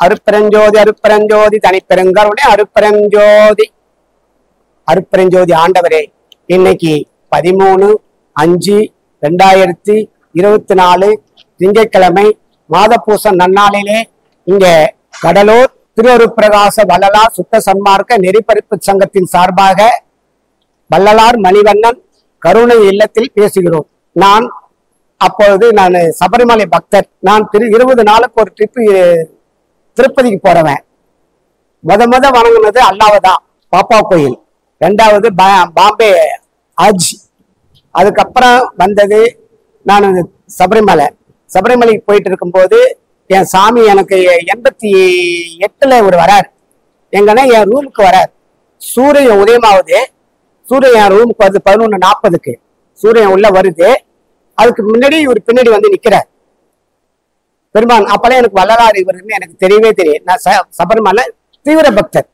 அருப்பெருஞ்சோதி அருப்பெருஞ்சோதி தனிப்பெருங்கருணை அருப்பெருஞ்சோதி அருப்பெருஞ்சோதி ஆண்டவரே இன்னைக்கு பதிமூணு அஞ்சு ரெண்டாயிரத்தி இருபத்தி நாலு திங்கட்கிழமை மாதப்பூசம் நன்னாளிலே இங்க கடலூர் திருவருப்பிரகாச வள்ளலார் சுத்த சன்மார்க்க நெறிப்பறிப்பு சங்கத்தின் சார்பாக வள்ளலார் மணிவண்ணன் கருணை இல்லத்தில் பேசுகிறோம் நான் அப்பொழுது நான் சபரிமலை பக்தர் நான் திரு இருபது நாளுக்கு ஒரு ட்ரிப்பு திருப்பதிக்கு போறவன் முத முத வணங்குனது அல்லாவதான் பாப்பா கோயில் ரெண்டாவது பா- பாம்பே ஹஜ் அதுக்கப்புறம் வந்தது நான் சபரிமலை சபரிமலைக்கு போயிட்டு இருக்கும்போது என் சாமி எனக்கு எண்பத்தி எட்டுல ஒரு வரார் எங்கன்னா என் ரூமுக்கு வரார் சூரியன் உதயமாகுது சூரியன் என் ரூமுக்கு வருது பதினொன்று நாற்பதுக்கு சூரியன் உள்ள வருது அதுக்கு முன்னாடி இவர் பின்னாடி வந்து நிக்கிறார் பெருமான் அப்பெல்லாம் எனக்கு வள்ளலார் இவருன்னு எனக்கு தெரியவே தெரியும் நான் ச- சபரிமலை தீவிர பக்தர்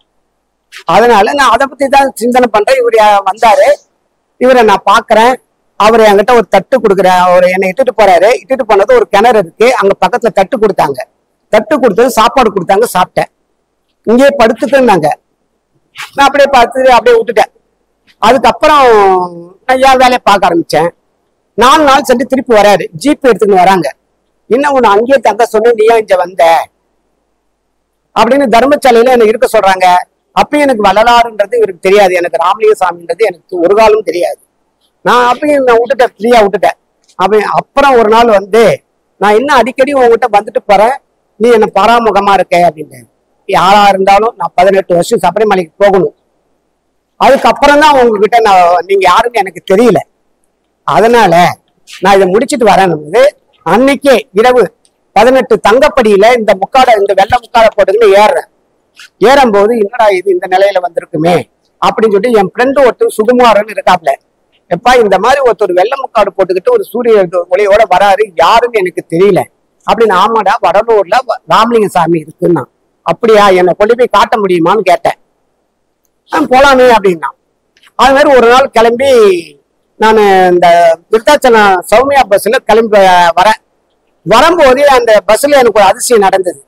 அதனால நான் அதை பத்தி தான் சிந்தனை பண்றேன் இவர் வந்தாரு இவரை நான் பாக்குறேன் அவர் என்கிட்ட ஒரு தட்டு கொடுக்குறேன் அவர் என்னை இட்டுட்டு போறாரு இட்டுட்டு போனது ஒரு கிணறு இருக்கு அங்க பக்கத்துல தட்டு கொடுத்தாங்க தட்டு கொடுத்தது சாப்பாடு கொடுத்தாங்க சாப்பிட்டேன் இங்கேயே படுத்துட்டுன்னாங்க நான் அப்படியே பார்த்து அப்படியே விட்டுட்டேன் அதுக்கப்புறம் நான் என் வேலையை பார்க்க ஆரம்பிச்சேன் நாலு நாள் சென்று திருப்பி வராரு ஜீப் எடுத்துன்னு வராங்க என்ன உன்னை அங்கேயே தங்க சொன்ன நீ ஏன் இங்க வந்த அப்படின்னு தர்மசாலையில என்ன இருக்க சொல்றாங்க அப்பயும் எனக்கு வள்ளலாறுன்றது இவருக்கு தெரியாது எனக்கு ராமலிங்க சாமின்றது எனக்கு ஒரு காலம் தெரியாது நான் அப்பயும் நான் விட்டுட்டேன் ஃப்ரீயா விட்டுட்டேன் அப்ப அப்புறம் ஒரு நாள் வந்து நான் இன்னும் அடிக்கடி உங்ககிட்ட வந்துட்டு போறேன் நீ என்ன பராமுகமா இருக்க அப்படின்னு யாரா இருந்தாலும் நான் பதினெட்டு வருஷம் சபரிமலைக்கு போகணும் அதுக்கப்புறம் தான் உங்ககிட்ட நான் நீங்க யாருன்னு எனக்கு தெரியல அதனால நான் இதை முடிச்சிட்டு வரேன் அன்னைக்கே இரவு பதினெட்டு தங்கப்படியில இந்த முக்காடை இந்த வெள்ளை முக்காடை போட்டுக்கிட்டு ஏறுறேன் ஏறும்போது என்னடா இது இந்த நிலையில வந்திருக்குமே அப்படின்னு சொல்லிட்டு என் ஃப்ரெண்டு ஒருத்தர் சுகுமாரன் இருக்காப்ல எப்பா இந்த மாதிரி ஒருத்தர் வெள்ளை முக்காடு போட்டுக்கிட்டு ஒரு சூரிய ஒளியோட வராரு யாருன்னு எனக்கு தெரியல அப்படின்னு ஆமாடா வடலூர்ல ராமலிங்க சாமி இருக்குன்னா அப்படியா என்னை கொண்டு போய் காட்ட முடியுமான்னு கேட்டேன் ஆ, போலாமே அப்படின்னா அது மாதிரி ஒரு நாள் கிளம்பி நான் இந்த விருத்தாச்சலம் சௌமியா பஸ்ல கிளம்பி வரேன் வரும்போது அந்த பஸ்ல எனக்கு ஒரு அதிசயம் நடந்தது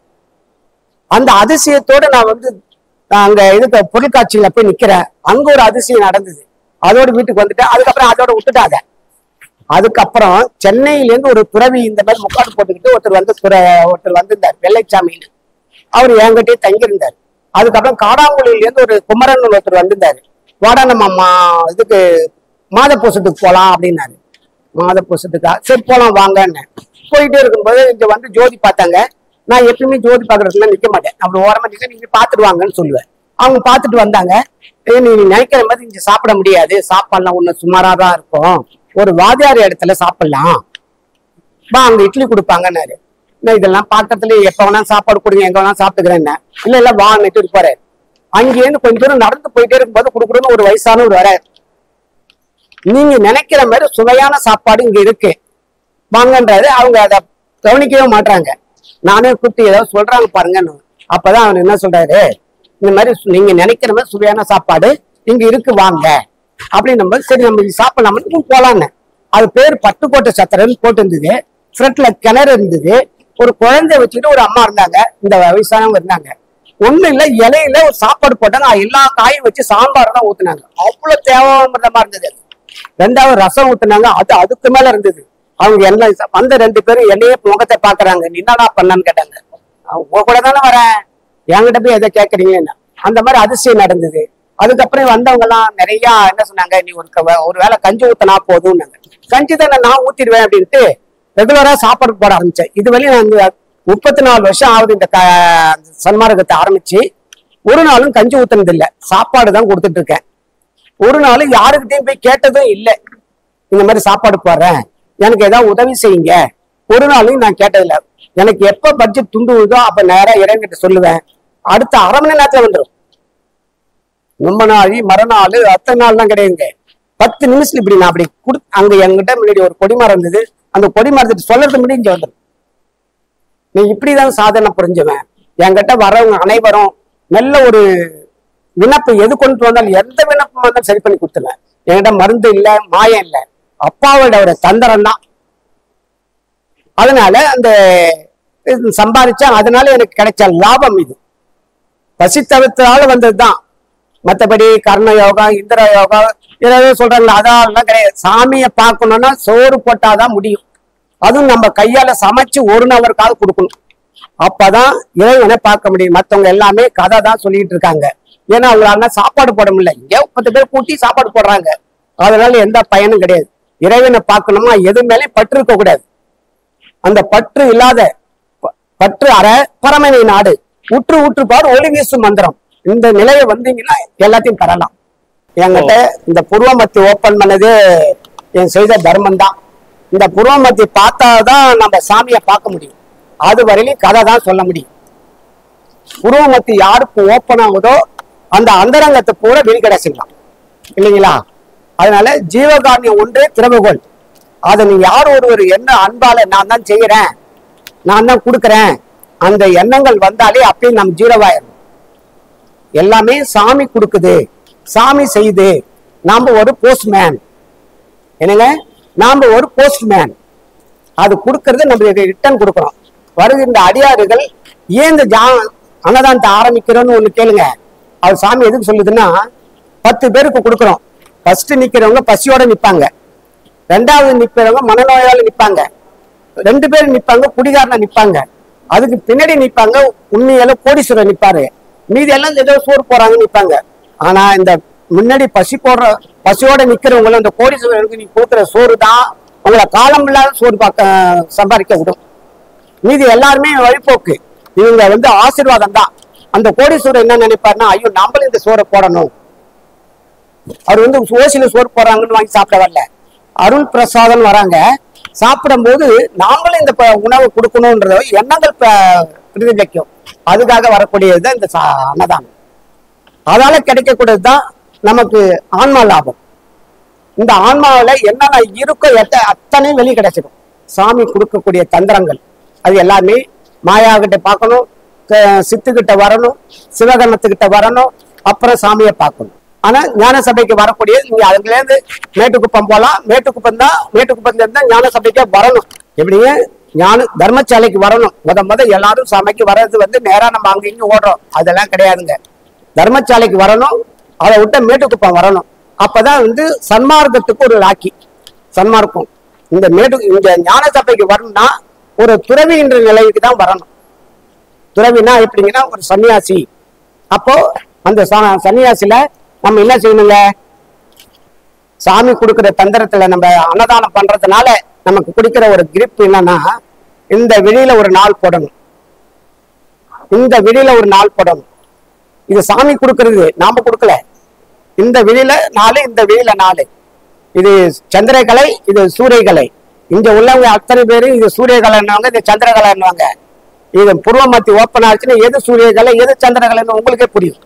அந்த அதிசயத்தோட நான் வந்து நான் அங்க இதுக்கு பொருட்காட்சியில போய் நிக்கிறேன் அங்க ஒரு அதிசயம் நடந்தது அதோட வீட்டுக்கு வந்துட்டேன் அதுக்கப்புறம் அதோட விட்டுட்டாங்க அதுக்கப்புறம் சென்னையில இருந்து ஒரு துறவி இந்த மாதிரி முக்காடு போட்டுக்கிட்டு ஒருத்தர் வந்து துற- ஒருத்தர் வந்திருந்தார் வெள்ளைச்சாமின்னு அவர் என்கிட்டயே தங்கியிருந்தார் அதுக்கப்புறம் காடாங்குழியில இருந்து ஒரு குமரன் ஒருத்தர் வந்திருந்தாரு வாடா நம்ம மா- இதுக்கு மாதப்பூசத்துக்கு போலாம் அப்படின்னாரு மாதப்பூசத்துக்கா சரி போலாம் வாங்கன்னு போயிட்டே இருக்கும்போது இங்க வந்து ஜோதி பார்த்தாங்க நான் எப்பயுமே ஜோதி பார்க்கறதுல நிக்க மாட்டேன் அப்படி ஓரமா நிக்க நீங்க பாத்துட்டு வாங்கன்னு சொல்லுவேன் அவங்க பார்த்துட்டு வந்தாங்க "ஏய், நீ நினைக்கிற மாதிரி இங்க சாப்பிட முடியாது சாப்பாடுலாம் ஒண்ணு சுமாரா தான் இருக்கும் ஒரு வாதியார் இடத்துல சாப்பிடலாம் வா அங்க இட்லி கொடுப்பாங்கன்னாரு நான் இதெல்லாம் பாக்கத்துல எப்ப வேணா சாப்பாடு கொடுங்க எங்க வேணா சாப்பிட்டுக்கிறேன் இல்ல இல்ல வான்னுட்டு இருப்பாரு அங்கேருந்து கொஞ்ச தூரம் நடந்து போயிட்டே இருக்கும்போது குடுக்குறோன்னு ஒரு வயசானவர் வராரு நீங்க நினைக்கிற மாதிரி சுவையான சாப்பாடு இங்க இருக்கு வாங்கன்றாரு அவங்க அதை கவனிக்கவே மாட்டாங்க நானே கூப்பிட்டு ஏதாவது சொல்றாங்க பாருங்கன்னு அப்பதான் அவர் என்ன சொல்றாரு இந்த மாதிரி சு- நீங்க நினைக்கிற மாதிரி சுவையான சாப்பாடு இங்க இருக்கு வாங்க அப்படின்னு நம்ம சரி நம்ம இது சாப்பிடலாம்னு போலான்னு அது பேர் பட்டுக்கோட்டை சத்திரன்னு போட்டு இருந்தது ஃப்ரண்ட்ல கிணறு இருந்தது ஒரு குழந்தை வச்சுட்டு ஒரு அம்மா இருந்தாங்க இந்த வயசானவங்க இருந்தாங்க ஒண்ணு இல்ல இலையில ஒரு சாப்பாடு போட்டாங்க அது எல்லா காயும் வச்சு சாம்பார் தான் ஊத்துனாங்க அவ்வளவு தேவாமிரதமா இருந்தது அது. ரெண்டாவது ரசம் ஊத்துனாங்க அது அதுக்கு மேல இருந்தது அவங்க எல்லாம் ச- வந்த ரெண்டு பேரும் என்னையே முகத்தை பாக்குறாங்க நீ என்னடா பண்ணான்னு கேட்டாங்க "நான் உங்க கூட தானே வரேன் என்கிட்ட போய் எதை கேக்குறீங்கன்னு அந்த மாதிரி அதிசயம் நடந்தது அதுக்கப்புறம் வந்தவங்க எல்லாம் நிறைய என்ன சொன்னாங்க நீ ஒரு க- ஒரு வேளை கஞ்சி ஊத்தினா போதும்னாங்க கஞ்சி தானே நான் ஊத்திடுவேன் அப்படின்ட்டு ரெகுலரா சாப்பாடு போட ஆரம்பிச்சேன் இது வரையும் நான் இந்த முப்பத்தி நாலு வருஷம் ஆகுது இந்த க- சன்மார்க்கத்தை ஆரம்பிச்சு ஒரு நாளும் கஞ்சி ஊத்துனது இல்ல சாப்பாடு தான் கொடுத்துட்டு இருக்கேன் ஒரு நாள் யாருக்கிட்டையும் போய் கேட்டதும் இல்லை இந்த மாதிரி சாப்பாடு போடுறேன் எனக்கு ஏதாவது உதவி செய்யுங்க ஒரு நாளும் நான் கேட்டதில்ல எனக்கு எப்ப பட்ஜெட் துண்டு விழுதோ அப்ப நேரா இறைவன்கிட்ட சொல்லுவேன் அடுத்த அரை மணி நேரத்துல வந்துடும் ரொம்ப நாள் மறுநாள் அத்தனை நாள்லாம் கிடையாதுங்க பத்து நிமிஷம் இப்படி நான் அப்படி குடு அங்க என்கிட்ட முன்னாடி ஒரு கொடிமரம் இருந்தது அந்த கொடிமரத்துக்கு சொல்றது முன்னாடி இங்க வந்துடும் நீ இப்படிதான் சாதனை புரிஞ்சவன் என்கிட்ட வரவங்க அனைவரும் நல்ல ஒரு விண்ணப்பம் எது கொண்டு வந்தாலும் எந்த விண்ணப்பம் வந்தாலும் சரி பண்ணி கொடுத்துருவேன் என்கிட்ட மருந்து இல்ல மாயம் இல்ல அப்பாவோட ஒரு தந்திரம் தான் அதனால அந்த இது சம்பாதிச்சேன் அதனால எனக்கு கிடைச்ச லாபம் இது பசி தவிர்த்ததால வந்ததுதான் மத்தபடி கர்ண யோகா இந்திர யோகா ஏதாவது சொல்றாங்களா அதெல்லாம் கிடையாது சாமியை பார்க்கணும்னா சோறு போட்டாதான் முடியும் அதுவும் நம்ம கையால சமைச்சு ஒரு நபருக்காவது கொடுக்கணும் அப்பதான் இறைவனை பார்க்க முடியும் மத்தவங்க எல்லாமே கதை தான் சொல்லிட்டு இருக்காங்க ஏன்னா அவங்களால சாப்பாடு போட முடியல இங்கே பத்து பேர் கூட்டி சாப்பாடு போடுறாங்க அதனால எந்த பயனும் கிடையாது இறைவனை பார்க்கணுமா எது மேலேயும் பற்று இருக்க கூடாது அந்த பற்று இல்லாத ப- பற்று அற பரமனை நாடு உற்று உற்று பார் ஒளி வீசும் மந்திரம் இந்த நிலையை வந்தீங்கன்னா எல்லாத்தையும் பெறலாம் என்கிட்ட இந்த புருவமத்தி ஓபன் பண்ணது என் செய்த தர்மம் தான் இந்த புருவமத்தி பார்த்தாதான் நம்ம சாமியை பார்க்க முடியும் அது வரையிலும் கதை தான் சொல்ல முடியும் புருவமத்தி யாருக்கு ஓப்பன் ஆகுதோ அந்த அந்தரங்கத்தை பூரா வெளிக்கடைச்சிடலாம் இல்லைங்களா அதனால ஜீவகாரணியம் ஒன்றே திறவுகோல் அதை நீ யார் ஒருவர் என்ன அன்பால நான் தான் செய்யறேன் நான் தான் கொடுக்கறேன் அந்த எண்ணங்கள் வந்தாலே அப்படியே நம்ம ஜீரோவாயிரும் எல்லாமே சாமி கொடுக்குது சாமி செய்யுது நாம ஒரு போஸ்ட்மேன் என்னங்க நாம ஒரு போஸ்ட்மேன் அது கொடுக்கறது நம்ம ரிட்டர்ன் கொடுக்குறோம் வருகின்ற அடியாறுகள் ஏன் இந்த ஜா அன்னதானத்தை ஆரம்பிக்கிறோம்னு ஒண்ணு கேளுங்க அவர் சாமி எதுக்கு சொல்லுதுன்னா பத்து பேருக்கு கொடுக்குறோம் ஃபர்ஸ்ட் நிக்கிறவங்க பசியோட நிப்பாங்க ரெண்டாவது நிக்கிறவங்க மனநோயால நிப்பாங்க ரெண்டு பேர் நிப்பாங்க குடிகாரனா நிப்பாங்க அதுக்கு பின்னாடி நிப்பாங்க உண்மையில கோடீஸ்வரர் நிப்பாரு மீதி எல்லாம் ஏதோ சோறு போறாங்க நிப்பாங்க ஆனா இந்த முன்னாடி பசி போடுற பசியோட நிக்கிறவங்களும் இந்த கோடீஸ்வரருக்கு நீ கொடுக்குற சோறு தான் உங்களை காலம் இல்லாத சோறு பார்க்க சம்பாதிக்க விடும் மீதி எல்லாருமே வழிபோக்கு இவங்க வந்து ஆசீர்வாதம் தான் அந்த கோடீஸ்வரர் என்ன நினைப்பாருன்னா ஐயோ நம்மளும் இந்த சோறை போடணும் அவர் வந்து ஓசில சோறு போறாங்கன்னு வாங்கி சாப்பிட வரல அருள் பிரசாதம் வராங்க சாப்பிடும்போது நாமளும் இந்த ப- உணவு கொடுக்கணும்ன்ற எண்ணங்கள் ப- பிரதிபலிக்கும் அதுக்காக வரக்கூடியது தான் இந்த சா- அன்னதானம் அதால கிடைக்கக்கூடியது தான் நமக்கு ஆன்மா லாபம் இந்த ஆன்மாவில என்னென்ன இருக்கோ எத்த அத்தனையும் வெளியே கிடைச்சிடும் சாமி கொடுக்கக்கூடிய தந்திரங்கள் அது எல்லாமே மாயா கிட்ட பார்க்கணும் க- சித்துக்கிட்ட வரணும் சிவகணத்துக்கிட்ட வரணும் அப்புறம் சாமியை பார்க்கணும் ஆனா ஞான சபைக்கு வரக்கூடிய நீங்க அதுல இருந்து மேட்டுக்குப்பம் போலாம் மேட்டுக்குப்பம் தான் மேட்டுக்குப்பத்துல இருந்தா ஞான சபைக்கே வரணும் எப்படிங்க ஞான தர்மசாலைக்கு வரணும் முத முத எல்லாரும் சபைக்கு வர்றது வந்து நேரா நம்ம அங்க இங்க ஓடுறோம் அதெல்லாம் கிடையாதுங்க தர்மசாலைக்கு வரணும் அதை விட்ட மேட்டுக்குப்பம் வரணும் அப்பதான் வந்து சன்மார்க்கத்துக்கு ஒரு லாக்கி சன்மார்க்கம் இந்த மேட்டு இந்த ஞான சபைக்கு வரணும்னா ஒரு துறவின்ற நிலைக்கு தான் வரணும் துறவினா எப்படிங்கன்னா ஒரு சன்னியாசி அப்போ அந்த ச- சன்னியாசில நம்ம என்ன செய்யணுங்க சாமி கொடுக்கிற தந்திரத்துல நம்ம அன்னதானம் பண்றதுனால நமக்கு கொடுக்கிற ஒரு கிரிப் என்னன்னா இந்த வெளியில ஒரு நாள் போடணும் இந்த வெளியில ஒரு நாள் போடணும் இது சாமி கொடுக்கிறது நாம கொடுக்கல இந்த வெளியில நாலு இந்த வெளியில நாலு இது சந்திரகலை இது சூரியகலை இங்க உள்ளவங்க அத்தனை பேரு இது சூரியகலைன்னுவாங்க இது சந்திரகலைன்னுவாங்க இது புருவமத்தி ஓப்பன் ஆச்சுன்னா எது சூரியகலை எது சந்திரகலைன்னு உங்களுக்கே புரியும்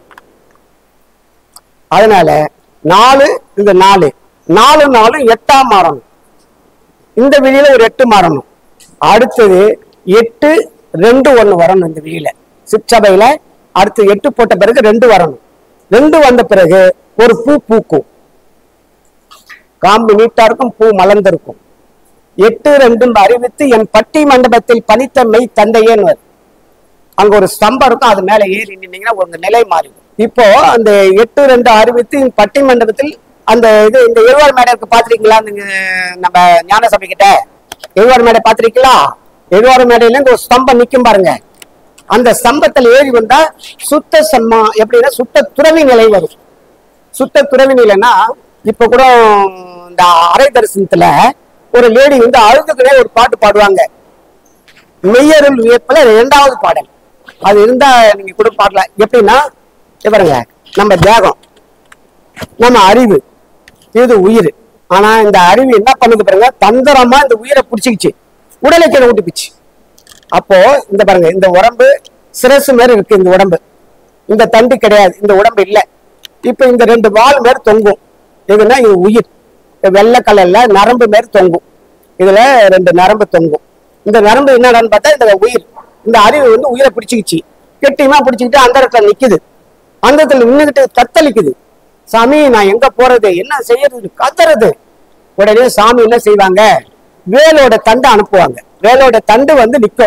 அதனால நாலு இந்த நாலு நாலு நாலு எட்டா மாறணும் இந்த வெளியில ஒரு எட்டு மாறணும் அடுத்தது எட்டு ரெண்டு ஒண்ணு வரணும் இந்த வெளியில சிற்சபையில அடுத்து எட்டு போட்ட பிறகு ரெண்டு வரணும் ரெண்டு வந்த பிறகு ஒரு பூ பூக்கும் காம்பு நீட்டா இருக்கும் பூ மலர்ந்திருக்கும் எட்டு ரெண்டும் அறிவித்து என் பட்டி மண்டபத்தில் பணித்த மெய் தந்தையேன்னு வரும். அங்க ஒரு ஸ்தம்பம் இருக்கும் அது மேல ஏறி நின்னீங்கன்னா உங்க நிலை மாறிடும் இப்போ அந்த எட்டு ரெண்டு அறிவித்து என் பட்டி மண்டபத்தில் அந்த இது இந்த எழுவார் மேடை இருக்கு பாத்திருக்கீங்களா நீங்க நம்ம ஞான சபை கிட்ட எழுவார் மேடை பாத்திருக்கீங்களா எழுவார் மேடையில இருந்து ஒரு ஸ்தம்பம் நிக்கும் பாருங்க அந்த ஸ்தம்பத்துல ஏறி வந்தா சுத்த சம்மா எப்படின்னா சுத்த துறவி நிலை வரும் சுத்த துறவி நிலைன்னா இப்ப கூட இந்த அரை தரிசனத்துல ஒரு லேடி வந்து அழுதுக்குனே ஒரு பாட்டு பாடுவாங்க மெய்யருள் வியப்புல இரண்டாவது பாடல் அது இருந்தா நீங்க கூட பாடலாம் எப்படின்னா இங்க பாருங்க நம்ம தேகம் நம்ம அறிவு இது உயிர் ஆனா இந்த அறிவு என்ன பண்ணுது பாருங்க தந்திரமா இந்த உயிரை பிடிச்சிக்கிச்சு உடலை கீழே விட்டுக்குச்சு அப்போ இந்த பாருங்க இந்த உடம்பு சிரசு மாதிரி இருக்கு இந்த உடம்பு இந்த தண்டு கிடையாது இந்த உடம்பு இல்ல இப்ப இந்த ரெண்டு வால் மாதிரி தொங்கும் இதுன்னா இது உயிர் இந்த வெள்ளை கலர்ல நரம்பு மாதிரி தொங்கும் இதுல ரெண்டு நரம்பு தொங்கும் இந்த நரம்பு என்னடான்னு பார்த்தா இந்த உயிர் இந்த அறிவு வந்து உயிரை பிடிச்சிக்கிச்சு கெட்டியமா பிடிச்சிக்கிட்டு அந்த இடத்துல நிக்குது அந்த இடத்துல நின்னுகிட்டு தத்தளிக்குது சாமி நான் எங்க போறது என்ன செய்யறது கத்துறது உடனே சாமி என்ன செய்வாங்க வேலோட தண்டு அனுப்புவாங்க வேலோட தண்டு வந்து நிக்கும்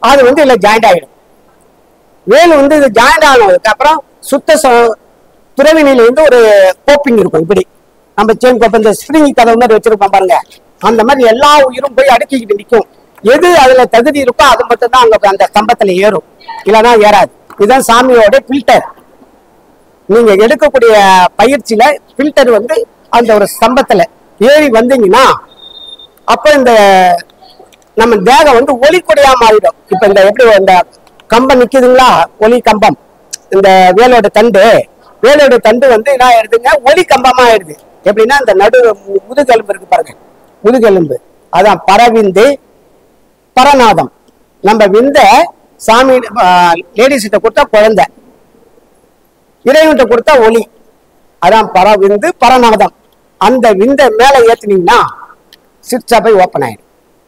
அது வந்து இதுல ஜாயிண்ட் ஆயிடும் வேல் வந்து இது ஜாயிண்ட் ஆனதுக்கு அப்புறம் சுத்த ச- துறவினில வந்து ஒரு கோப்பிங் இருக்கும் இப்படி நம்ம செயின் கோப்பை இந்த ஸ்ப்ரிங் கதவு மாதிரி வச்சிருப்போம் பாருங்க அந்த மாதிரி எல்லா உயிரும் போய் அடுக்கிக்கிட்டு நிற்கும் எது அதுல தகுதி இருக்கோ அது மட்டும் தான் அங்க அந்த ஸ்தம்பத்துல ஏறும் இல்லைன்னா ஏறாது இதுதான் சாமியோட ஃபில்டர் நீங்க எடுக்கக்கூடிய பயிற்சியில ஃபில்டர் வந்து அந்த ஒரு ஸ்தம்பத்துல ஏறி வந்தீங்கன்னா அப்ப இந்த நம்ம தேகம் வந்து ஒளிக்குடையா மாறிடும் இப்ப இந்த எப்படி இந்த கம்பம் நிக்குதுங்களா ஒளி கம்பம் இந்த வேலோட தண்டு வேலோட தண்டு வந்து என்ன ஆயிடுதுங்க ஒளி கம்பமா ஆயிடுது எப்படின்னா இந்த நடு மு- முதுகெலும்பு இருக்கு பாருங்க முதுகெலும்பு அதான் பரவிந்து பரநாதம் நம்ம விந்த சாமி லேடிஸ் கிட்ட கொடுத்தா குழந்தை இறைவன்கிட்ட கொடுத்தா ஒளி அதான் பரவிந்து பரநாதம் அந்த விந்த மேல ஏத்துனீங்கன்னா சிற்சபை ஓப்பன் ஆயிடும்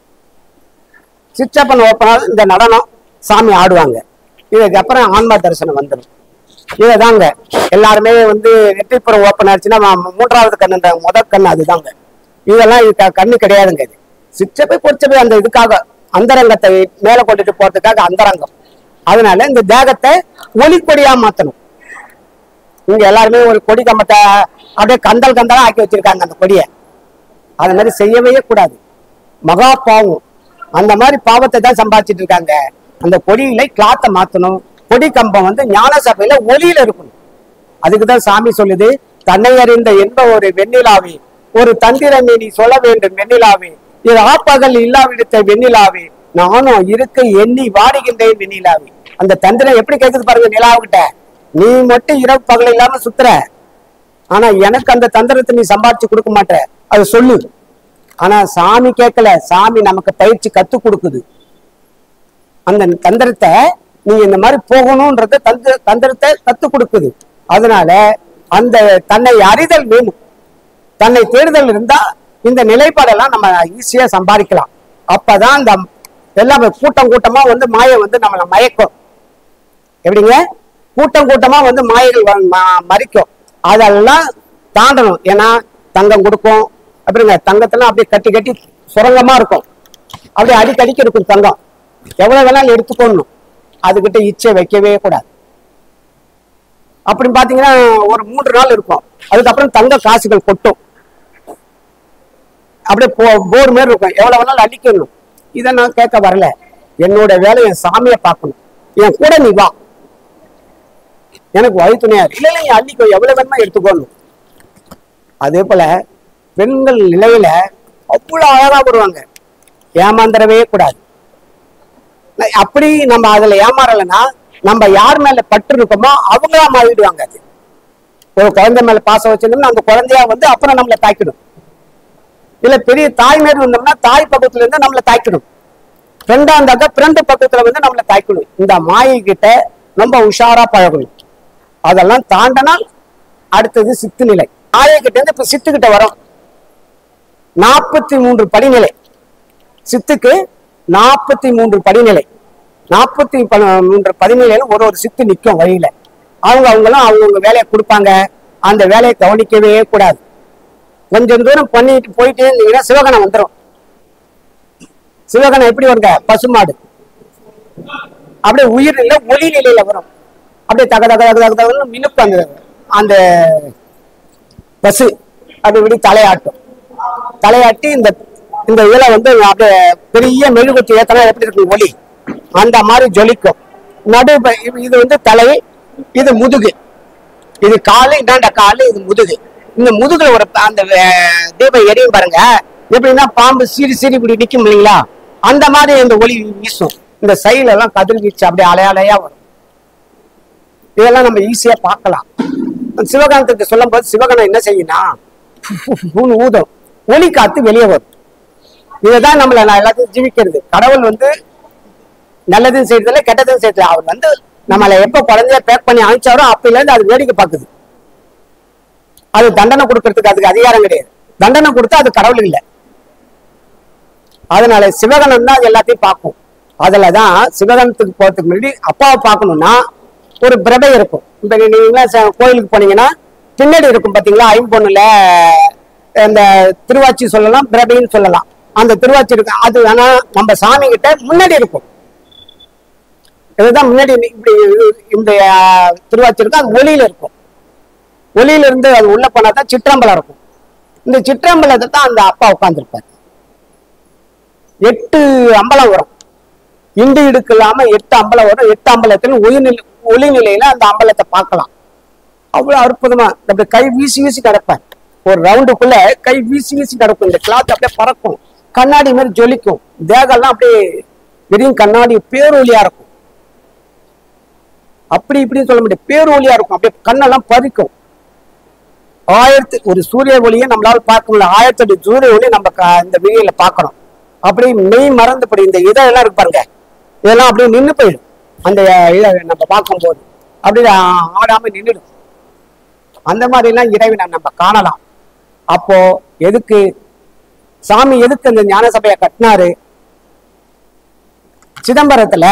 சிற்றப்பன் ஓப்பன் இந்த நடனம் சாமி ஆடுவாங்க இதுக்கு அப்புறம் ஆன்மா தரிசனம் வந்துடும் இதுதாங்க எல்லாருமே வந்து நெற்றிப்புறம் ஓப்பன் ஆயிடுச்சுன்னா ம- மூன்றாவது கண்ணுன்ற முதல் கண் அதுதாங்க இதெல்லாம் இது க- கண்ணு கிடையாதுங்க இது சிற்றப்பை பொறிச்சபை அந்த இதுக்காக அந்தரங்கத்தை மேல கொண்டுட்டு போறதுக்காக அந்தரங்கம் அதனால இந்த தேகத்தை ஒளிக்கொடியா மாத்தணும் இங்க எல்லாருமே ஒரு கொடி கம்பத்தை அப்படியே கந்தல் கந்தலா ஆக்கி வச்சிருக்காங்க அந்த கொடியை அது மாதிரி செய்யவே கூடாது மகா பாவம் அந்த மாதிரி பாவத்தை தான் சம்பாதிச்சிட்டு இருக்காங்க அந்த கொடியில கிளாத்தை மாத்தணும் கொடி கம்பம் வந்து ஞான சபையில ஒளியில இருக்கணும் அதுக்கு தான் சாமி சொல்லுது தன்னை அறிந்த என்ப ஒரு வெண்ணிலாவே ஒரு தந்திரமே நீ சொல்ல வேண்டும் வெண்ணிலாவே இது ஆப்பகல் இல்லாவிடத்த வெண்ணிலாவே நானும் இருக்க எண்ணி வாடுகின்றேன் வெண்ணிலாவே அந்த தந்திரம் எப்படி கேக்குது பாருங்க நிலாவுகிட்ட நீ மட்டும் இரவு பகல் இல்லாம சுத்துற ஆனா எனக்கு அந்த தந்திரத்தை நீ சம்பாதிச்சு கொடுக்க மாட்ட அது சொல்லு ஆனா சாமி கேட்கல சாமி நமக்கு பயிற்சி கத்து கொடுக்குது அந்த தந்திரத்தை நீ இந்த மாதிரி போகணும்ன்றத தந்திர தந்திரத்தை கத்து கொடுக்குது அதனால அந்த தன்னை அறிதல் வேணும் தன்னை தேடுதல் இருந்தா இந்த நிலைப்பாடெல்லாம் நம்ம ஈஸியா சம்பாதிக்கலாம் அப்பதான் இந்த எல்லாமே கூட்டம் கூட்டமா வந்து மாயை வந்து நம்மளை மயக்கும் எப்படிங்க கூட்டம் கூட்டமா வந்து மாயைகள் வ- ம- மறிக்கும் அதெல்லாம் தாண்டணும் ஏன்னா தங்கம் கொடுக்கும் அப்படிங்க தங்கத்தெல்லாம் அப்படியே கட்டி கட்டி சுரங்கமா இருக்கும் அப்படியே அடிக்கடிக்கு இருக்கும் தங்கம் எவ்வளவு வேணாலும் எடுத்துக்கொள்ளணும் அதுகிட்ட இச்சை வைக்கவே கூடாது அப்படின்னு பாத்தீங்கன்னா ஒரு மூன்று நாள் இருக்கும் அதுக்கப்புறம் தங்க காசுகள் கொட்டும் அப்படியே போ போர் மாதிரி இருக்கும் எவ்வளவு வேணாலும் அடிக்கணும் இதை நான் கேட்க வரல என்னோட வேலை என் சாமியை பார்க்கணும் என் கூட நீ வா எனக்கு வழி துணையார் இல்ல இல்ல நீ அள்ளிக்கோ எவ்வளவு வேணுமா எடுத்துக்கோணும் அதே போல பெண்கள் நிலையில அவ்வளவு அழகா வருவாங்க ஏமாந்துடவே கூடாது ந- அப்படி நம்ம அதுல ஏமாறலைன்னா நம்ம யார் மேல பற்று இருக்கோமோ அவங்களா மாறிடுவாங்க அது ஒரு குழந்தை மேல பாசம் வச்சிருந்தோம்னா அந்த குழந்தையா வந்து அப்புறம் நம்மளை தாக்கிடும் இல்ல பெரிய தாய் மேல இருந்தோம்னா தாய் பக்கத்துல இருந்து நம்மளை தாக்கிடும் ஃப்ரெண்டா இருந்தாக்கா ஃப்ரெண்டு பக்கத்துல வந்து நம்மளை தாக்கிடும் இந்த மாயை கிட்ட ரொம்ப உஷாரா பழகணும் அதெல்லாம் தாண்டனால் அடுத்தது சித்து நிலை மாயை கிட்ட இருந்து இப்ப சித்து கிட்ட வரும் நாற்பத்தி மூன்று படிநிலை சித்துக்கு நாற்பத்தி மூன்று படிநிலை நாற்பத்தி மூன்று படிநிலையில ஒரு ஒரு சித்து நிற்கும் வழியில அவங்க அவங்களும் அவங்கவுங்க வேலையை கொடுப்பாங்க அந்த வேலையை கவனிக்கவே கூடாது கொஞ்சம் தூரம் பண்ணிட்டு போயிட்டு இருந்தீங்கன்னா சிவகணம் வந்துடும் சிவகணம் எப்படி வருங்க பசுமாடு அப்படியே உயிர் நிலை ஒளி நிலையில வரும் அப்படியே தக தக தக தக தகன்னு மினுக்கும் அந்த அந்த பசு அப்படி இப்படி தலையாட்டும் தலையாட்டி இந்த இந்த இலை வந்து அப்படியே பெரிய மெழுகுத்தி ஏத்தனா எப்படி இருக்கும் ஒளி அந்த மாதிரி ஜொலிக்கும் நடு ப- இது- இது வந்து தலை இது முதுகு இது காலு இதாண்ட காலு இது முதுகு இந்த முதுகுல ஒரு ப- அந்த வே- தீபம் எரியும் பாருங்க எப்படின்னா பாம்பு சீறி சீறி இப்படி நிக்கும் இல்லைங்களா அந்த மாதிரி இந்த ஒளி வீசும் இந்த சைடுல எல்லாம் கதிர்வீச்சு அப்படியே அலை அலையா வரும் இதெல்லாம் நம்ம ஈஸியா பார்க்கலாம் சிவகாந்தத்துக்கு சொல்லும் போது சிவகணம் என்ன செய்யும்னா ஊதும் ஒளி காத்து வெளியே வரும் இதுதான் நம்மள நான் எல்லாத்தையும் ஜீவிக்கிறது கடவுள் வந்து நல்லதும் செய்யறதில்ல கெட்டதும் செய்யறதில்ல அவர் வந்து நம்மளை எப்ப குழந்தைய பேக் பண்ணி அனுப்பிச்சாரோ அப்பையில இருந்து அது வேடிக்கை பார்க்குது அது தண்டனை கொடுக்கறதுக்கு அதுக்கு அதிகாரம் கிடையாது தண்டனை கொடுத்தா அது கடவுள் இல்லை அதனால சிவகணம் தான் அது எல்லாத்தையும் பார்க்கும் அதுலதான் சிவகணத்துக்கு போறதுக்கு முன்னாடி அப்பாவை பார்க்கணும்னா ஒரு பிரபை இருக்கும் இப்ப நீங்களா ச- கோயிலுக்கு போனீங்கன்னா பின்னாடி இருக்கும் பாத்தீங்களா ஐம்பொண்ணுல இந்த திருவாச்சி சொல்லலாம் பிரபைன்னு சொல்லலாம் அந்த திருவாச்சி இருக்கு அது ஆனா நம்ம சாமி கிட்ட முன்னாடி இருக்கும் இதுதான் முன்னாடி நீ- இப்படி இது- இந்த அஹ், திருவாச்சி இருக்கும் அது ஒளியில இருக்கும் ஒளியில இருந்து அது உள்ள போனா தான் சிற்றம்பலம் இருக்கும் இந்த சிற்றம்பலத்தை தான் அந்த அப்பா உட்கார்ந்துருப்பார் எட்டு அம்பலம் வரும் இண்டு இடுக்கு இல்லாம எட்டு அம்பலம் வரும் எட்டு அம்பலத்தில் ஒளிநிலை ஒளி நிலையில அந்த அம்பலத்தை பார்க்கலாம் அவ்வளவு அற்புதமா அப்படி கை வீசி வீசி கிடப்பார் ஒரு ரவுண்டுக்குள்ள கை வீசி வீசி கிடக்கும் இந்த கிளாத் அப்படியே பறக்கும் கண்ணாடி மாதிரி ஜொலிக்கும் தேகம்லாம் அப்படியே வெறும் கண்ணாடி பேரொலியா இருக்கும் அப்படி இப்படின்னு சொல்ல முடியாது பேரொலியா இருக்கும் அப்படியே கண்ணெல்லாம் பறிக்கும் ஆயிரத்தி ஒரு சூரிய ஒளியை நம்மளால பார்க்க முடியல ஆயிரத்தி எட்டு சூரிய ஒளி நம்ம க- இந்த வீடியோல பார்க்கணும் அப்படியே மெய் மறந்துபடி இந்த இதெல்லாம் இருக்கு பாருங்க இதெல்லாம் அப்படியே நின்னு போயிடும் அந்த இதை நம்ம பார்க்கும்போது அப்படியே ஆ- ஆடாம நின்றுடும் அந்த மாதிரி எல்லாம் இறைவனை நம்ம காணலாம் அப்போ எதுக்கு சாமி எதுக்கு இந்த ஞான சபையை கட்டினாரு சிதம்பரத்துல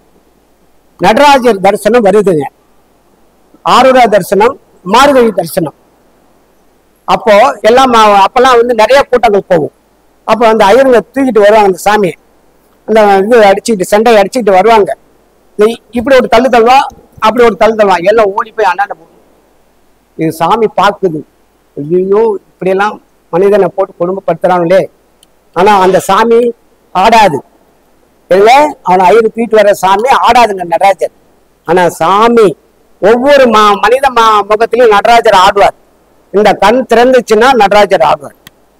நடராஜர் தரிசனம் வருதுங்க ஆருரா தரிசனம் மார்கழி தரிசனம் அப்போ எல்லாம் ம- அப்பெல்லாம் வந்து நிறைய கூட்டங்கள் போகும் அப்போ அந்த ஐயருங்க தூக்கிட்டு வருவாங்க அந்த சாமியை அந்த இது அடிச்சுக்கிட்டு சண்டை அடிச்சுக்கிட்டு வருவாங்க இந்த இப்படி ஒரு தள்ளு தள்ளுவா அப்படி ஒரு தள்ளு தள்ளுவா எல்லாம் ஓடி போய் அண்ணாண்ட போகும் இது சாமி பார்க்குது ஐயோ இப்படியெல்லாம் மனிதனை போட்டு குடும்பப்படுத்துறாங்களே ஆனா அந்த சாமி ஆடாது இல்ல அவனை ஐயரு தூக்கிட்டு வர சாமி ஆடாதுங்க நடராஜர் ஆனா சாமி ஒவ்வொரு மா மனித மா முகத்திலையும் நடராஜர் ஆடுவார் இந்த கண் திறந்துச்சுன்னா நடராஜர் ஆடுவார்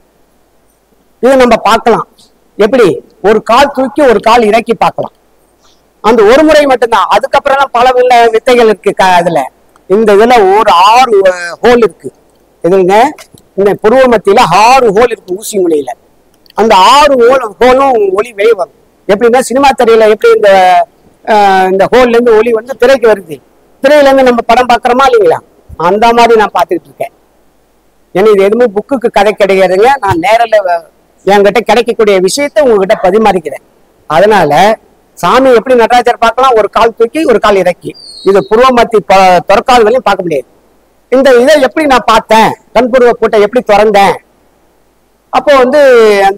இது நம்ம பார்க்கலாம் எப்படி ஒரு கால் தூக்கி ஒரு கால் இறக்கி பார்க்கலாம் அந்த ஒரு முறை மட்டும்தான் அதுக்கப்புறம் பல வில்ல வித்தைகள் இருக்கு க- அதுல இந்த இதுல ஒரு ஆறு ஹோல் இருக்கு இதுங்க இந்த புருவ மத்தியில ஆறு ஹோல் இருக்கு ஊசி முனையில அந்த ஆறு ஹோல் ஹோலும் ஒளி வெளியே வரும் எப்படின்னா சினிமா திரையில எப்படி இந்த அஹ், இந்த ஹோல்ல இருந்து ஒளி வந்து திரைக்கு வருது திரையில இருந்து நம்ம படம் பார்க்கறோமா இல்லைங்களா அந்த மாதிரி நான் பார்த்துக்கிட்டு இருக்கேன் ஏன்னா இது எதுவுமே புக்குக்கு கதை கிடையாதுங்க நான் நேரில் என்கிட்ட கிடைக்கக்கூடிய விஷயத்த உங்ககிட்ட பரிமாறிக்கிறேன் அதனால சாமி எப்படி நடராஜர் பார்க்கலாம் ஒரு கால் தூக்கி ஒரு கால் இறக்கி இது புருவமத்தி துறக்கால்களையும் பார்க்க முடியாது இந்த இதை எப்படி நான் பார்த்தேன் கண்புருவ கூட்டை எப்படி திறந்தேன் அப்போ வந்து அந்த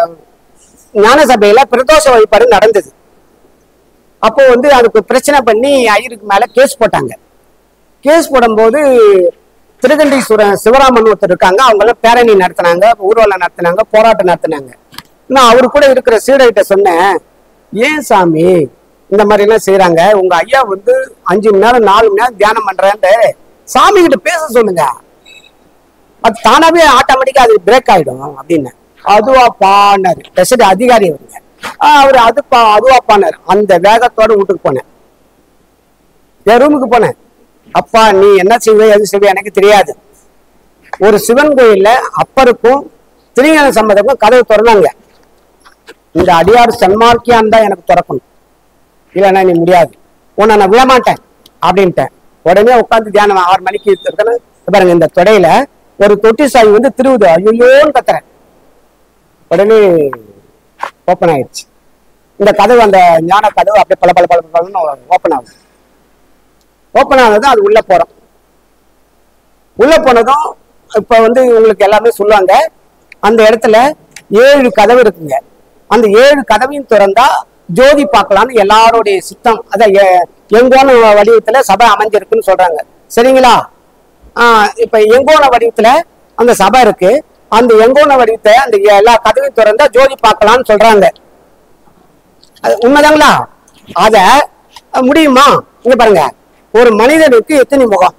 ஞான சபையில பிரதோஷ வழிபாடு நடந்தது அப்போ வந்து அதுக்கு பிரச்சனை பண்ணி ஐயருக்கு மேல கேஸ் போட்டாங்க கேஸ் போடும்போது திருகண்டீஸ்வரன் சிவராமன் ஒருத்தர் இருக்காங்க அவங்க எல்லாம் பேரணி நடத்தினாங்க ஊர்வலம் நடத்தினாங்க போராட்டம் நடத்தினாங்க நான் அவரு கூட இருக்கிற சீடர்கிட்ட சொன்னேன் ஏன் சாமி இந்த மாதிரி எல்லாம் செய்யறாங்க உங்க ஐயா வந்து அஞ்சு மணி நேரம் நாலு மணி நேரம் தியானம் பண்றேன்ட்டு சாமி கிட்ட பேச சொல்லுங்க அது தானாவே ஆட்டோமேட்டிக்கா அது பிரேக் ஆயிடும் அப்படின்னு அதுவாப்பான்னாரு பிரசிடண்ட் அதிகாரி அவருங்க ஆஹ் அவரு அதுப்பா அதுவாப்பான்னாரு அந்த வேகத்தோட வீட்டுக்கு போனேன் என் ரூமுக்கு போனேன் அப்பா நீ என்ன செய்வே எது செய்வே எனக்கு தெரியாது ஒரு சிவன் கோயில்ல அப்பருக்கும் திருஞான சம்பந்தக்கும் கதவு திறந்தாங்க இந்த அடியார் சன்மார்க்கியான் தான் எனக்கு திறக்கணும் இல்லைன்னா நீ முடியாது உன்னை நான் விடமாட்டேன் அப்படின்ட்டேன் உடனே உட்காந்து தியானம் ஆறு மணிக்கு இருக்கேன்னு பாருங்க இந்த தொடையில ஒரு தொட்டி சாய் வந்து திருவுது ஐயோன்னு கத்துறேன் உடனே ஓப்பன் ஆயிடுச்சு இந்த கதவு அந்த ஞான கதவு அப்படியே பல பல பல பலன்னு ஓப்பன் ஆகுது ஓப்பன் ஆனதும் அது உள்ள போறோம் உள்ள போனதும் இப்ப வந்து உங்களுக்கு எல்லாமே சொல்லுவாங்க அந்த இடத்துல ஏழு கதவு இருக்குங்க அந்த ஏழு கதவையும் திறந்தா ஜோதி பார்க்கலாம்னு எல்லாருடைய சித்தம் அதான் எ- எங்கோன வடிவத்துல சபை அமைஞ்சிருக்குன்னு சொல்றாங்க சரிங்களா ஆஹ் இப்ப எங்கோன வடிவத்துல அந்த சபை இருக்கு அந்த எங்கோன வடிவத்தை அந்த எல்லா கதவையும் திறந்தா ஜோதி பார்க்கலாம்னு சொல்றாங்க அது உண்மைதாங்களா அத அஹ், முடியுமா இங்க பாருங்க ஒரு மனிதனுக்கு எத்தனை முகம்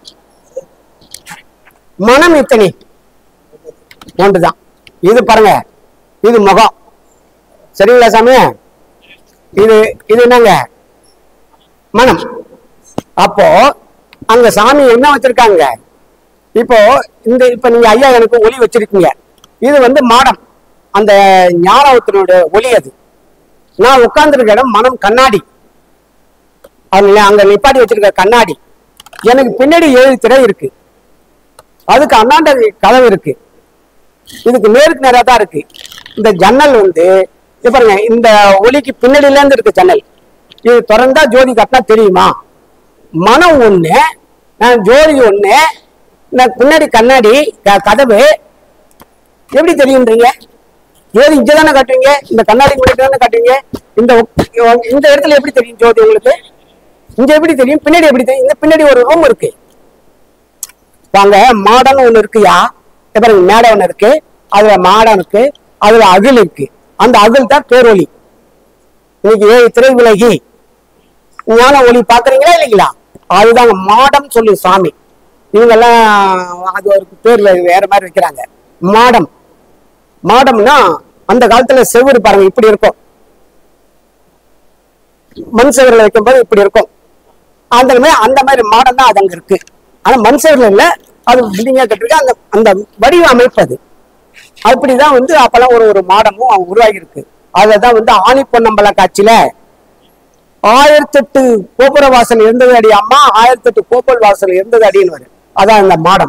மனம் எத்தனை ஒன்றுதான் இது பாருங்க இது முகம் சரிங்களா சாமி இது இது என்னங்க மனம் அப்போ அங்க சாமி என்ன வச்சிருக்காங்க இப்போ இந்த இப்ப நீங்க ஐயா எனக்கு ஒளி வச்சிருக்கீங்க இது வந்து மாடம் அந்த ஞானவத்தினுடைய ஒளி அது நான் உட்கார்ந்துருக்க இடம் மனம் கண்ணாடி அவங்க அங்க நிப்பாட்டி வச்சிருக்க கண்ணாடி எனக்கு பின்னாடி ஏழு திரை இருக்கு அதுக்கு அண்ணாண்ட கதவு இருக்கு இதுக்கு நேருக்கு நேரா தான் இருக்கு இந்த ஜன்னல் வந்து இது பாருங்க இந்த ஒளிக்கு பின்னாடில இருந்து இருக்கு ஜன்னல் இது திறந்தா ஜோதி காட்டினா தெரியுமா மனம் ஒண்ணு அஹ் ஜோதி ஒண்ணு இந்த பின்னாடி கண்ணாடி க- கதவு எப்படி தெரியுன்றீங்க ஜோதி இங்க தானே காட்டுவீங்க இந்த கண்ணாடி முன்னாடி தானே காட்டுவீங்க இந்த உக்- இந்த இடத்துல எப்படி தெரியும் ஜோதி உங்களுக்கு இங்க எப்படி தெரியும் பின்னாடி எப்படி தெரியும் இந்த பின்னாடி ஒரு ரூம் இருக்கு வாங்க மாடம் ஒண்ணு இருக்குயா இங்க பாருங்க மேடை ஒண்ணு இருக்கு அதுல மாடம் இருக்கு அதுல அகில் இருக்கு அந்த அகில் தான் பேரொலி இன்னைக்கு ஏழு திரை விலகி ஞான ஒளி பாக்குறீங்களா இல்லைங்களா அதுதாங்க மாடம் சொல்லு சாமி இவங்கெல்லாம் அது ஒரு பேர்ல வேற மாதிரி வைக்கிறாங்க மாடம் மாடம்னா அந்த காலத்துல செவுரு பாருங்க இப்படி இருக்கும் மண் செவரில் வைக்கும்போது இப்படி இருக்கும் அந்த மாதிரி அந்த மாதிரி மாடம் தான் அது அங்க இருக்கு ஆனா மண் செவரில் இல்ல அது பில்டிங்கா கட்டிருக்கு அந்த அந்த வடிவ அமைப்பு அது அப்படிதான் வந்து அப்பெல்லாம் ஒரு ஒரு மாடமும் அவங்க உருவாகி இருக்கு தான் வந்து ஆணி பொன்னம்பல காட்சியில ஆயிரத்தி எட்டு கோபுர வாசல் இருந்தது அடி அம்மா ஆயிரத்தி எட்டு கோபுர வாசல் இருந்தது அடின்னு வரும் அதான் இந்த மாடம்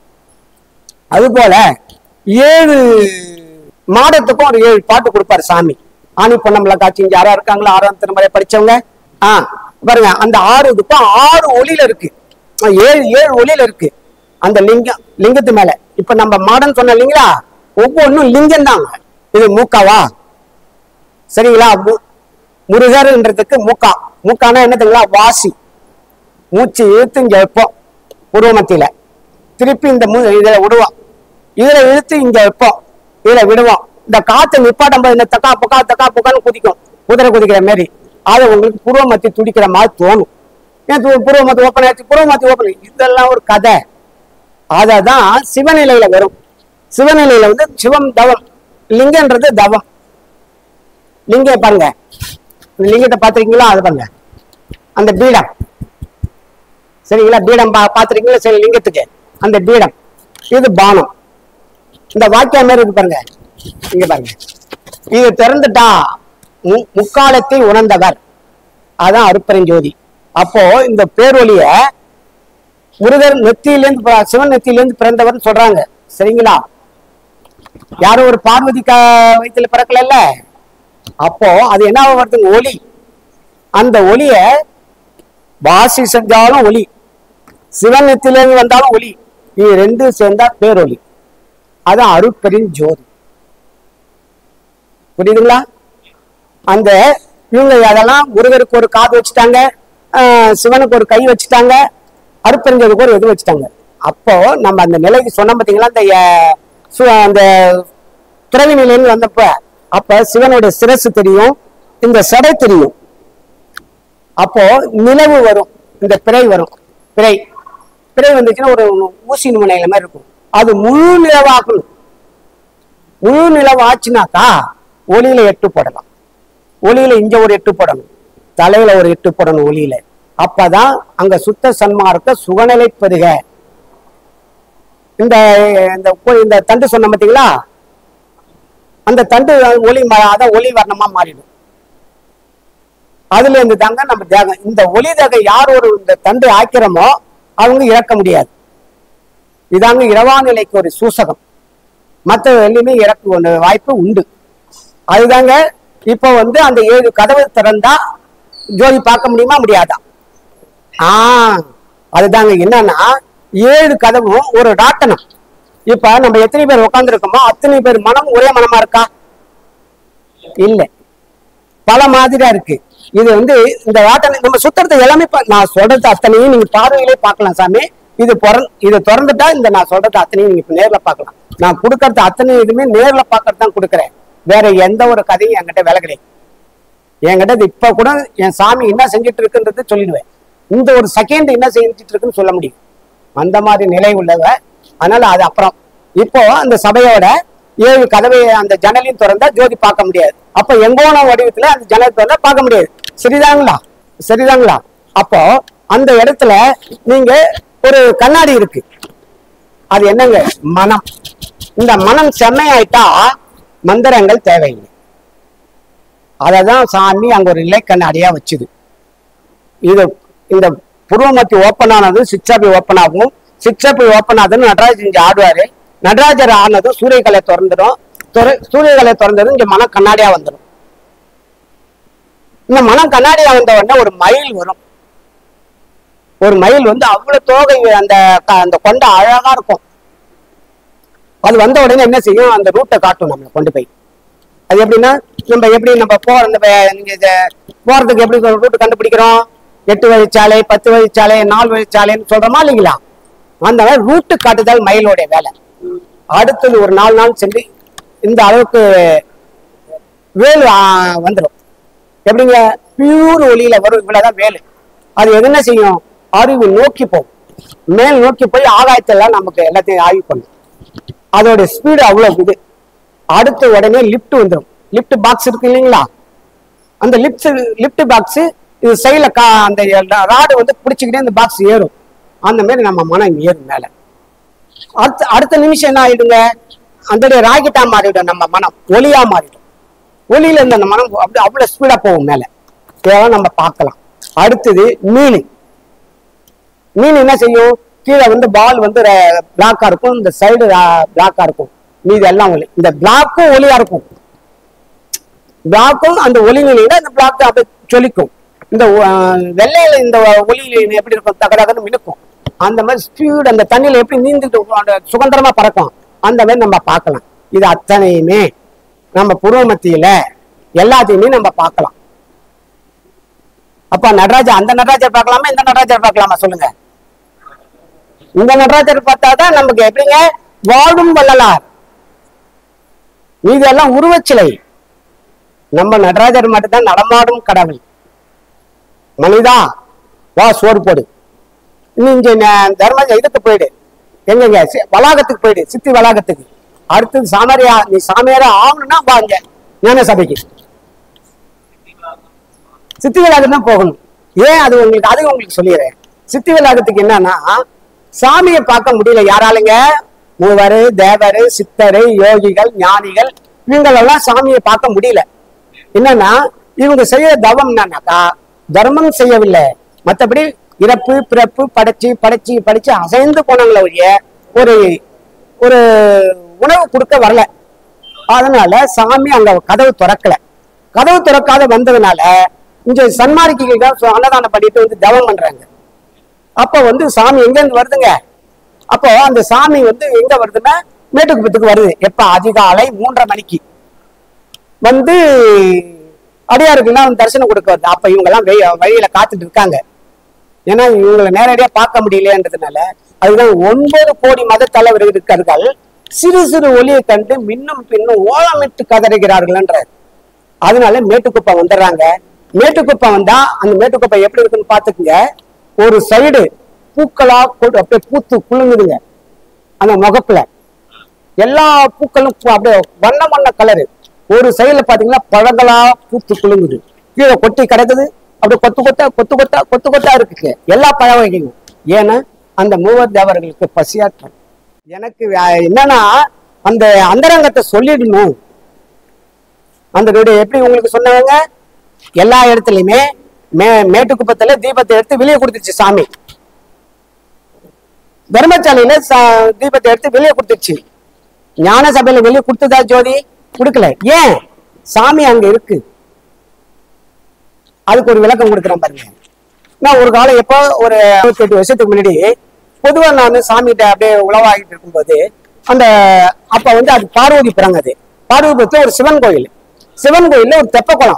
அதுபோல ஏழு மாடத்துக்கும் ஒரு ஏழு பாட்டு கொடுப்பாரு சாமி ஆணி பொன்னம்பல காட்சி இங்க யாரா இருக்காங்களா ஆறாம் திருமுறை படிச்சவங்க ஆ பாருங்க அந்த ஆறு இதுக்கும் ஆறு ஒளியில இருக்கு ஆ, ஏழு ஏழு ஒளியில இருக்கு அந்த லிங்கம் லிங்கத்து மேல இப்ப நம்ம மாடன் சொன்ன இல்லைங்களா ஒவ்வொன்றும் லிங்கம் தாங்க இது மூக்காவா சரிங்களா மு- முருகர்ன்றதுக்கு மூக்கா மூக்கானா என்னதுங்களா வாசி மூச்சு இழுத்து இங்க வைப்போம் உருவமத்தியில திருப்பி இந்த மூ இதுல விடுவோம் இதுல இழுத்து இங்க வைப்போம் இதுல விடுவோம் இந்த காத்து நிப்பாட்டும் போது இந்த தக்கா புக்கா தக்கா புக்கான்னு குதிக்கும் குதிரை குதிக்கிற மாதிரி அது உங்களுக்கு புருவமத்தி துடிக்கிற மாதிரி தோணும் ஏன் து- புருவமத்தி ஓப்பன் ஆச்சு புருவமத்தி ஓப்பன் இதெல்லாம் ஒரு கதை அததான் சிவநிலையில வரும் சிவநிலையில வந்து சிவம் தவம் லிங்கன்றது தவம் லிங்கம் பாருங்க இந்த லிங்கத்தை பார்த்திருக்கீங்களா அது பாருங்க அந்த பீடம் சரிங்களா பீடம் பா பார்த்திருக்கீங்களா சரி லிங்கத்துக்கு அந்த பீடம் இது பானம் இந்த வாக்கியம் மாதிரி இருக்கு பாருங்க இங்க பாருங்க இது திறந்துட்டா மு- முக்காலத்தை உணர்ந்தவர் அதான் அருப்பரஞ்சோதி அப்போ இந்த பேரொலிய முருகர் நெத்தியிலேருந்து பி- சிவன் நெத்தியிலேருந்து பிறந்தவர்னு சொல்றாங்க சரிங்களா யாரும் ஒரு பார்வதி க வயித்துல பிறக்கல அப்போ அது என்ன வருதுங்க ஒளி அந்த ஒளிய வாசி செஞ்சாலும் ஒளி சிவன் நெத்தியிலேருந்து வந்தாலும் ஒளி இது ரெண்டும் சேர்ந்தா பேரொளி அதான் அருட்பெரின் ஜோதி புரியுதுங்களா அந்த இவங்க அதெல்லாம் முருகருக்கு ஒரு காது வச்சுட்டாங்க ஆஹ் சிவனுக்கு ஒரு கை வச்சுட்டாங்க அருப்பெருஞ்சதுக்கு ஒரு இது வச்சுட்டாங்க அப்போ நம்ம அந்த நிலைக்கு சொன்ன பார்த்தீங்களா அந்த அஹ், சு- அந்த துறவி நிலைன்னு வந்தப்ப அப்ப சிவனுடைய சிரசு தெரியும் இந்த சடை தெரியும் அப்போ நிலவு வரும் இந்த பிறை வரும் பிறை பிறை வந்துச்சுன்னா ஒரு ஊசி முனையில மாதிரி இருக்கும் அது முழு நிலவாகணும் முழு நிலவு ஆச்சுனாக்கா ஒளியில எட்டு போடலாம் ஒளியில இங்க ஒரு எட்டு போடணும் தலையில ஒரு எட்டு போடணும் ஒளியில அப்பதான் அங்க சுத்த சன்மார்க்க சுகநிலை பெறுக இந்த இந்த கொ- இந்த தண்டு சொன்ன பார்த்தீங்களா அந்த தண்டு ஒளி ம- அதான் ஒளி வர்ணமா மாறிடும் அதுல இருந்து தாங்க நம்ம தேகம் இந்த ஒளி தேக யார் ஒரு இந்த தண்டு ஆக்கிறோமோ அவங்க இறக்க முடியாது இதாங்க இரவா நிலைக்கு ஒரு சூசகம் மற்ற எல்லையுமே இறக்க ஒரு வாய்ப்பு உண்டு அதுதாங்க இப்போ வந்து அந்த ஏழு கதவு திறந்தா ஜோதி பார்க்க முடியுமா முடியாதா ஆ அதுதாங்க என்னன்னா ஏழு கதவும் ஒரு ராட்டனம் இப்ப நம்ம எத்தனை பேர் உட்காந்துருக்கோமோ அத்தனை பேர் மனம் ஒரே மனமா இருக்கா இல்ல பல மாதிரியா இருக்கு இது வந்து இந்த ராட்டனம் நம்ம சுத்துறது எல்லாமே பா- நான் சொல்றது அத்தனையும் நீங்க பார்வையிலே பார்க்கலாம் சாமி இது பிறந் இது திறந்துட்டா இந்த நான் சொல்றது அத்தனையும் நீங்க இப்ப நேர்ல பார்க்கலாம் நான் கொடுக்கறது அத்தனை இதுமே நேர்ல பார்க்கறது தான் கொடுக்குறேன் வேற எந்த ஒரு கதையும் என்கிட்ட வேலை கிடையாது என்கிட்ட இது இப்ப கூட என் சாமி என்ன செஞ்சுட்டு இருக்குன்றது சொல்லிடுவேன் இந்த ஒரு செகண்ட் என்ன செஞ்சுட்டு இருக்குன்னு சொல்ல முடியும் அந்த மாதிரி நிலை உள்ளவ அதனால அது அப்புறம் இப்போ அந்த சபையோட ஏழு கதவை அந்த ஜன்னலையும் திறந்தா ஜோதி பார்க்க முடியாது அப்ப எங்கோன வடிவத்துல அந்த ஜன்னல் திறந்தா பார்க்க முடியாது சரிதாங்களா சரிதாங்களா அப்போ அந்த இடத்துல நீங்க ஒரு கண்ணாடி இருக்கு அது என்னங்க மனம் இந்த மனம் செம்மையாயிட்டா மந்திரங்கள் தேவையில்லை அததான் சாமி அங்க ஒரு நிலை கண்ணாடியா வச்சுது இது இந்த புருவமத்தி ஓப்பன் ஆனது சிக்ஸாபி ஓப்பன் ஆகும் சிக்ஸாபி ஓப்பன் ஆகுதுன்னு நடராஜர் இங்க ஆடுவாரு நடராஜர் ஆனதும் சூரியகலை திறந்துடும் துற- சூரியகலை திறந்ததும் இங்க மனம் கண்ணாடியா வந்துடும் இந்த மனம் கண்ணாடியா வந்த உடனே ஒரு மயில் வரும் ஒரு மயில் வந்து அவ்வளவு தோகை அந்த க- அந்த கொண்டை அழகா இருக்கும் அது வந்த உடனே என்ன செய்யும் அந்த ரூட்டை காட்டும் நம்மளை கொண்டு போய் அது எப்படின்னா நம்ம எப்படி நம்ம போற நம்ம நீங்க இத போறதுக்கு எப்படி ரூட் கண்டுபிடிக்கிறோம் எட்டு வழிச்சாலை பத்து வழிச்சாலை நாலு வழிச்சாலைன்னு சொல்றோமா இல்லைங்களா அந்த மாதிரி ரூட்டு காட்டுதல் மயிலோடைய வேலை அடுத்தது ஒரு நாலு நாள் சென்று இந்த அளவுக்கு வேலு ஆ, வந்துடும் எப்படிங்க பியூர் ஒளியில வரும் இவ்வளவுதான் வேலு அது என்ன செய்யும் அறிவு நோக்கி போகும் மேல் நோக்கி போய் ஆகாயத்தெல்லாம் நமக்கு எல்லாத்தையும் ஆய்வு பண்ணும் அதோட ஸ்பீடு அவ்வளவு இது அடுத்த உடனே லிஃப்ட் வந்துடும் லிஃப்ட் பாக்ஸ் இருக்கு இல்லைங்களா அந்த லிஃப்ட் லிஃப்ட் பாக்ஸ் இது சைடுல கா அந்த ராடு வந்து பிடிச்சிக்கிட்டே அந்த பாக்ஸ் ஏறும் அந்த மாதிரி நம்ம மனம் ஏறும் மேல அடுத்த அடுத்த நிமிஷம் என்ன ஆயிடுங்க அந்த ராக்கெட்டா மாறிடும் நம்ம மனம் ஒளியா மாறிடும் ஒளியில இருந்த அந்த மனம் அப்படி அவ்வளவு ஸ்பீடா போகும் மேல இதெல்லாம் நம்ம பார்க்கலாம் அடுத்தது மீன் மீன் என்ன செய்யும் கீழே வந்து பால் வந்து பிளாக்கா இருக்கும் இந்த சைடு பிளாக்கா இருக்கும் மீதி எல்லாம் ஒளி இந்த பிளாக்கும் ஒளியா இருக்கும் பிளாக்கும் அந்த ஒளி நிலையில அந்த பிளாக் அப்படியே ஜொலிக்கும் இந்த அஹ், வெள்ளையில இந்த ஒளி நிலை எப்படி இருக்கும் தகடகன்னு மினுக்கும் அந்த மாதிரி ஸ்பீடு அந்த தண்ணியில எப்படி நீந்துட்டு அந்த சுதந்திரமா பறக்கும் அந்த மாதிரி நம்ம பார்க்கலாம் இது அத்தனையுமே நம்ம புருவ மத்தியில எல்லாத்தையுமே நம்ம பார்க்கலாம் அப்ப நடராஜர் அந்த நடராஜர் பார்க்கலாமா இந்த நடராஜர் பார்க்கலாமா சொல்லுங்க இந்த நடராஜர் பார்த்தாதான் நமக்கு எப்படிங்க வாழும் வள்ளலார் மீதி எல்லாம் உருவச்சிலை நம்ம நடராஜர் மட்டும்தான் நடமாடும் கடவுள் மனிதா வா சோறு போடு இன்னும் இங்க ந- தர்ம இதுக்கு போயிடு எங்கங்க சி- வளாகத்துக்கு போயிடு சித்தி வளாகத்துக்கு அடுத்தது சாமரியா நீ சாமியாரா ஆகணும்னா வா இங்க ஞான சபைக்கு சித்தி விளாகம் தான் போகணும் ஏன் அது உங்களுக்கு அது உங்களுக்கு சொல்லிடுறேன் சித்தி விளாகத்துக்கு என்னன்னா சாமியை பார்க்க முடியல யாராலுங்க மூவர் தேவர் சித்தர் யோகிகள் ஞானிகள் இவங்களெல்லாம் சாமியை பார்க்க முடியல என்னன்னா இவங்க செய்யற தவம் என்னன்னாக்கா தர்மம் செய்யவில்லை மத்தபடி இறப்பு பிறப்பு படைச்சு படைச்சு படிச்சு அசைந்து போனாங்களே ஒழிய ஒரு ஒரு உணவு கொடுக்க வரல அதனால சாமி அங்க கதவு திறக்கல கதவு திறக்காத வந்ததுனால இங்க சன்மார்க்கிகள் தான் சு- அன்னதானம் பண்ணிட்டு வந்து தவம் பண்றாங்க அப்ப வந்து சாமி எங்க இருந்து வருதுங்க அப்போ அந்த சாமி வந்து எங்க வருதுன்னா மேட்டுக்குப்பத்துக்கு வருது எப்ப அதிகாலை மூன்றரை மணிக்கு வந்து அடியாருக்குலாம் தரிசனம் கொடுக்க வருது அப்ப இவங்க எல்லாம் வெ- வழியில காத்துட்டு இருக்காங்க ஏன்னா இவங்களை நேரடியா பார்க்க முடியலையன்றதுனால அதுதான் ஒன்பது கோடி மத தலைவர் இருக்கிறார்கள் சிறு சிறு ஒளியை கண்டு மின்னும் பின்னும் ஓலமிட்டு கதறுகிறார்கள்ன்றார் அதனால மேட்டுக்குப்பம் வந்துடுறாங்க மேட்டுக்குப்பம் வந்தா அந்த மேட்டுக்குப்பம் எப்படி இருக்குன்னு பாத்துக்குங்க ஒரு சைடு பூக்களா கொடு- அப்படியே பூத்து குலுங்குதுங்க அந்த முகப்புல எல்லா பூக்களும் பூ- அப்படியே வண்ண வண்ண கலரு ஒரு சைடுல பாத்தீங்கன்னா பழங்களா பூத்து குலுங்குது கீழே கொட்டி கிடக்குது அப்படியே கொத்து கொத்தா கொத்து கொத்தா கொத்து கொத்தா இருக்கு எல்லா பழ வகைகளும் ஏன்னா அந்த மூவர் தேவர்களுக்கு பசியாற்றம் எனக்கு வே- என்னன்னா அந்த அந்தரங்கத்தை சொல்லிடணும் அந்த வீடு எப்படி உங்களுக்கு சொன்னாங்க எல்லா இடத்துலயுமே மே மேட்டுக்குப்பத்துல தீபத்தை எடுத்து வெளியே கொடுத்துச்சு சாமி தர்மசாலையில சா- தீபத்தை எடுத்து வெளியே கொடுத்துச்சு ஞான சபையில வெளியே கொடுத்ததா ஜோதி கொடுக்கல ஏன் சாமி அங்க இருக்கு அதுக்கு ஒரு விளக்கம் கொடுக்குறேன் பாருங்க நான் ஒரு காலம் எப்போ ஒரு இருபத்தி எட்டு வருஷத்துக்கு முன்னாடி பொதுவா நான் சாமிகிட்ட அப்படியே உழவாகிட்டு இருக்கும்போது அந்த அப்ப வந்து அது பார்வதிபுரம் அது பார்வதிபுரத்துல ஒரு சிவன் கோயில் சிவன் கோயில்ல ஒரு தெப்ப குளம்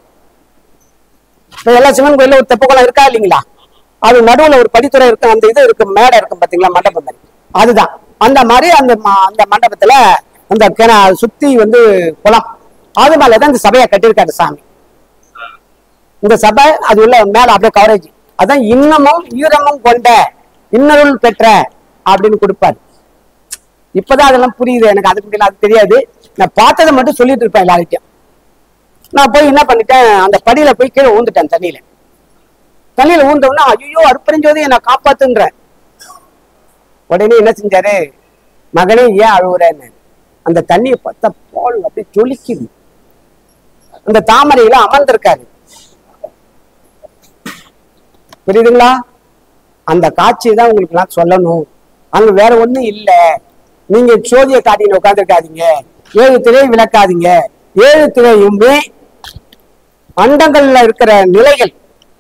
இப்ப எல்லா சிவன் கோயில்ல ஒரு தெப்ப குளம் இருக்கா இல்லைங்களா அது நடுவுல ஒரு படித்துறை இருக்கு அந்த இது இருக்கு மேடை இருக்கும் பாத்தீங்களா மண்டபம் மாதிரி அதுதான் அந்த மாதிரி அந்த ம- அந்த மண்டபத்துல அந்த கிண சுத்தி வந்து குளம் அது மேலதான் இந்த சபையை கட்டியிருக்காரு சாமி இந்த சபை அது உள்ள மேல அப்படியே கவரேஜ் அதான் இன்னமும் ஈரமும் கொண்ட இன்னருள் பெற்ற அப்படின்னு கொடுப்பாரு இப்பதான் அதெல்லாம் புரியுது எனக்கு அதுக்கு முன்னாடி அது தெரியாது நான் பார்த்ததை மட்டும் சொல்லிட்டு இருப்பேன் எல்லார்கிட்டயும் நான் போய் என்ன பண்ணிட்டேன் அந்த படியில போய் கீழே ஊந்துட்டேன் தண்ணியில தண்ணியில ஊந்தோம்னா ஐயோ அற்பறிஞ்சோது என்னை காப்பாத்துன்ற உடனே என்ன செஞ்சாரு மகனே ஏன் அழுவுறேன்னு அந்த தண்ணியை பார்த்தா பால் அப்படியே ஜொலிக்குது அந்த தாமரையில அமர்ந்திருக்காரு புரியுதுங்களா அந்த காட்சியை தான் உங்களுக்கு நான் சொல்லணும் அங்க வேற ஒண்ணும் இல்ல நீங்க சோதியை காட்டின்னு உட்காந்துருக்காதீங்க ஏழு திரை விளக்காதீங்க ஏழு திரையுமே அண்டங்கள்ல இருக்கிற நிலைகள்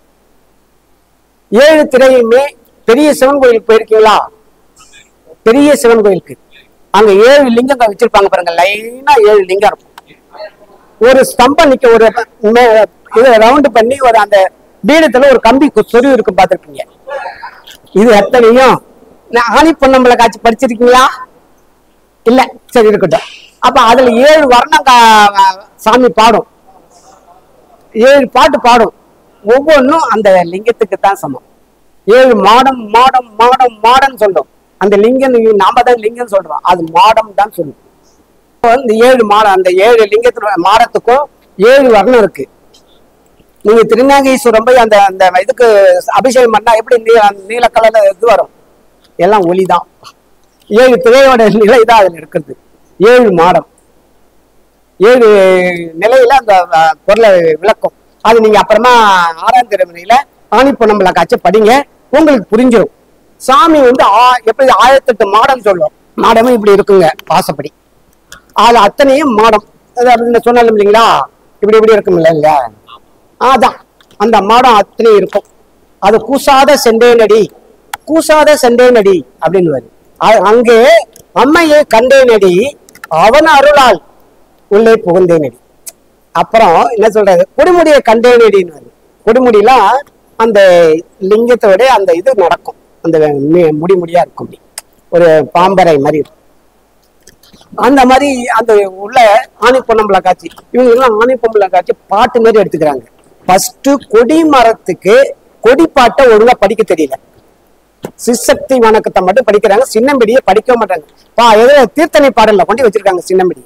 ஏழு திரையுமே பெரிய சிவன் கோயிலுக்கு போயிருக்கீங்களா பெரிய சிவன் கோயிலுக்கு அங்க ஏழு லிங்கங்கள் வச்சிருப்பாங்க பாருங்க லைனா ஏழு லிங்கம் இருக்கும் ஒரு ஸ்தம்பம் நிக்க ஒரு மே- இதை ரவுண்ட் பண்ணி ஒரு அந்த பீடத்துல ஒரு கம்பி கு- சொருவி இருக்கும் பார்த்திருப்பீங்க இது எத்தனையும் நான் ஆணி பொன்னம்பளை காட்சி படிச்சிருக்கீங்களா இல்ல சரி இருக்கட்டும் அப்ப அதுல ஏழு வர்ணம் கா- சாமி பாடும் ஏழு பாட்டு பாடும் ஒவ்வொன்றும் அந்த லிங்கத்துக்கு தான் சமம் ஏழு மாடம் மாடம் மாடம் மாடம் சொல்றோம் அந்த லிங்கம் நாம தான் லிங்கம் சொல்றோம் அது மாடம் தான் சொல்லுவோம் இப்போ இந்த ஏழு மாடம் அந்த ஏழு லிங்கத்துல மாடத்துக்கும் ஏழு வர்ணம் இருக்கு நீங்க திருநாகேஸ்வரம் போய் அந்த அந்த இதுக்கு அபிஷேகம் பண்ணா எப்படி நீ- நீல கலர்ல இது வரும் எல்லாம் ஒளிதான் ஏழு திரையோட நிலை தான் அதுல இருக்குது ஏழு மாடம் ஏழு நிலையில அந்த அஹ், பொருளை விளக்கும் அது நீங்க அப்புறமா ஆறாம் திருமணியில ஆணி பொன்னம்பல காட்சி படிங்க உங்களுக்கு புரிஞ்சிடும் சாமி வந்து ஆ- எப்படி ஆயிரத்தெட்டு மாடம் சொல்லுவோம் மாடமும் இப்படி இருக்குங்க வாசப்படி அது அத்தனையும் மாடம் அது அப்படின்னு சொன்னாலும் இல்லைங்களா இப்படி இப்படி இருக்கும் இல்லைங்க அதான் அந்த மாடம் அத்தனையும் இருக்கும் அது கூசாத செண்டேனடி கூசாத செண்டேனடி அப்படின்னு வருது அ- அங்கே அம்மையை கண்டேனடி அவன் அருளால் உள்ளே புகுந்தேனடி அப்புறம் என்ன சொல்றது கொடுமுடியை கண்டேனடின்னு வருது கொடுமுடியெல்லாம் அந்த லிங்கத்தோட அந்த இது நடக்கும் அந்த மி- முடி முடியா இருக்கும் அப்படி ஒரு பாம்பரை மாதிரி இருக்கும் அந்த மாதிரி அந்த உள்ள ஆணி பொன்னம்பளை காட்சி இவங்க எல்லாம் ஆணி பொம்பளை காட்சி பாட்டு மாதிரி எடுத்துக்கிறாங்க ஃபர்ஸ்ட் கொடி மரத்துக்கு கொடி பாட்டை ஒழுங்கா படிக்க தெரியல சிசக்தி வணக்கத்தை மட்டும் படிக்கிறாங்க சின்னம்பிடியை படிக்க மாட்டாங்க பா எதுல தீர்த்தனை பாடல்ல கொண்டு வச்சிருக்காங்க சின்னம்பிடியை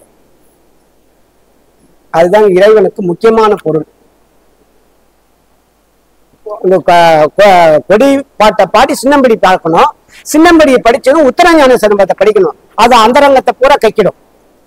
அதுதான் இறைவனுக்கு முக்கியமான பொருள் இந்த கொ- கொ- கொடி பாட்டை பாடி சின்னம்படி பார்க்கணும் சின்னம்படியை படிச்சதும் உத்தரஞான சரும்பத்தை படிக்கணும் அது அந்தரங்கத்தை பூரா கைக்கிடும்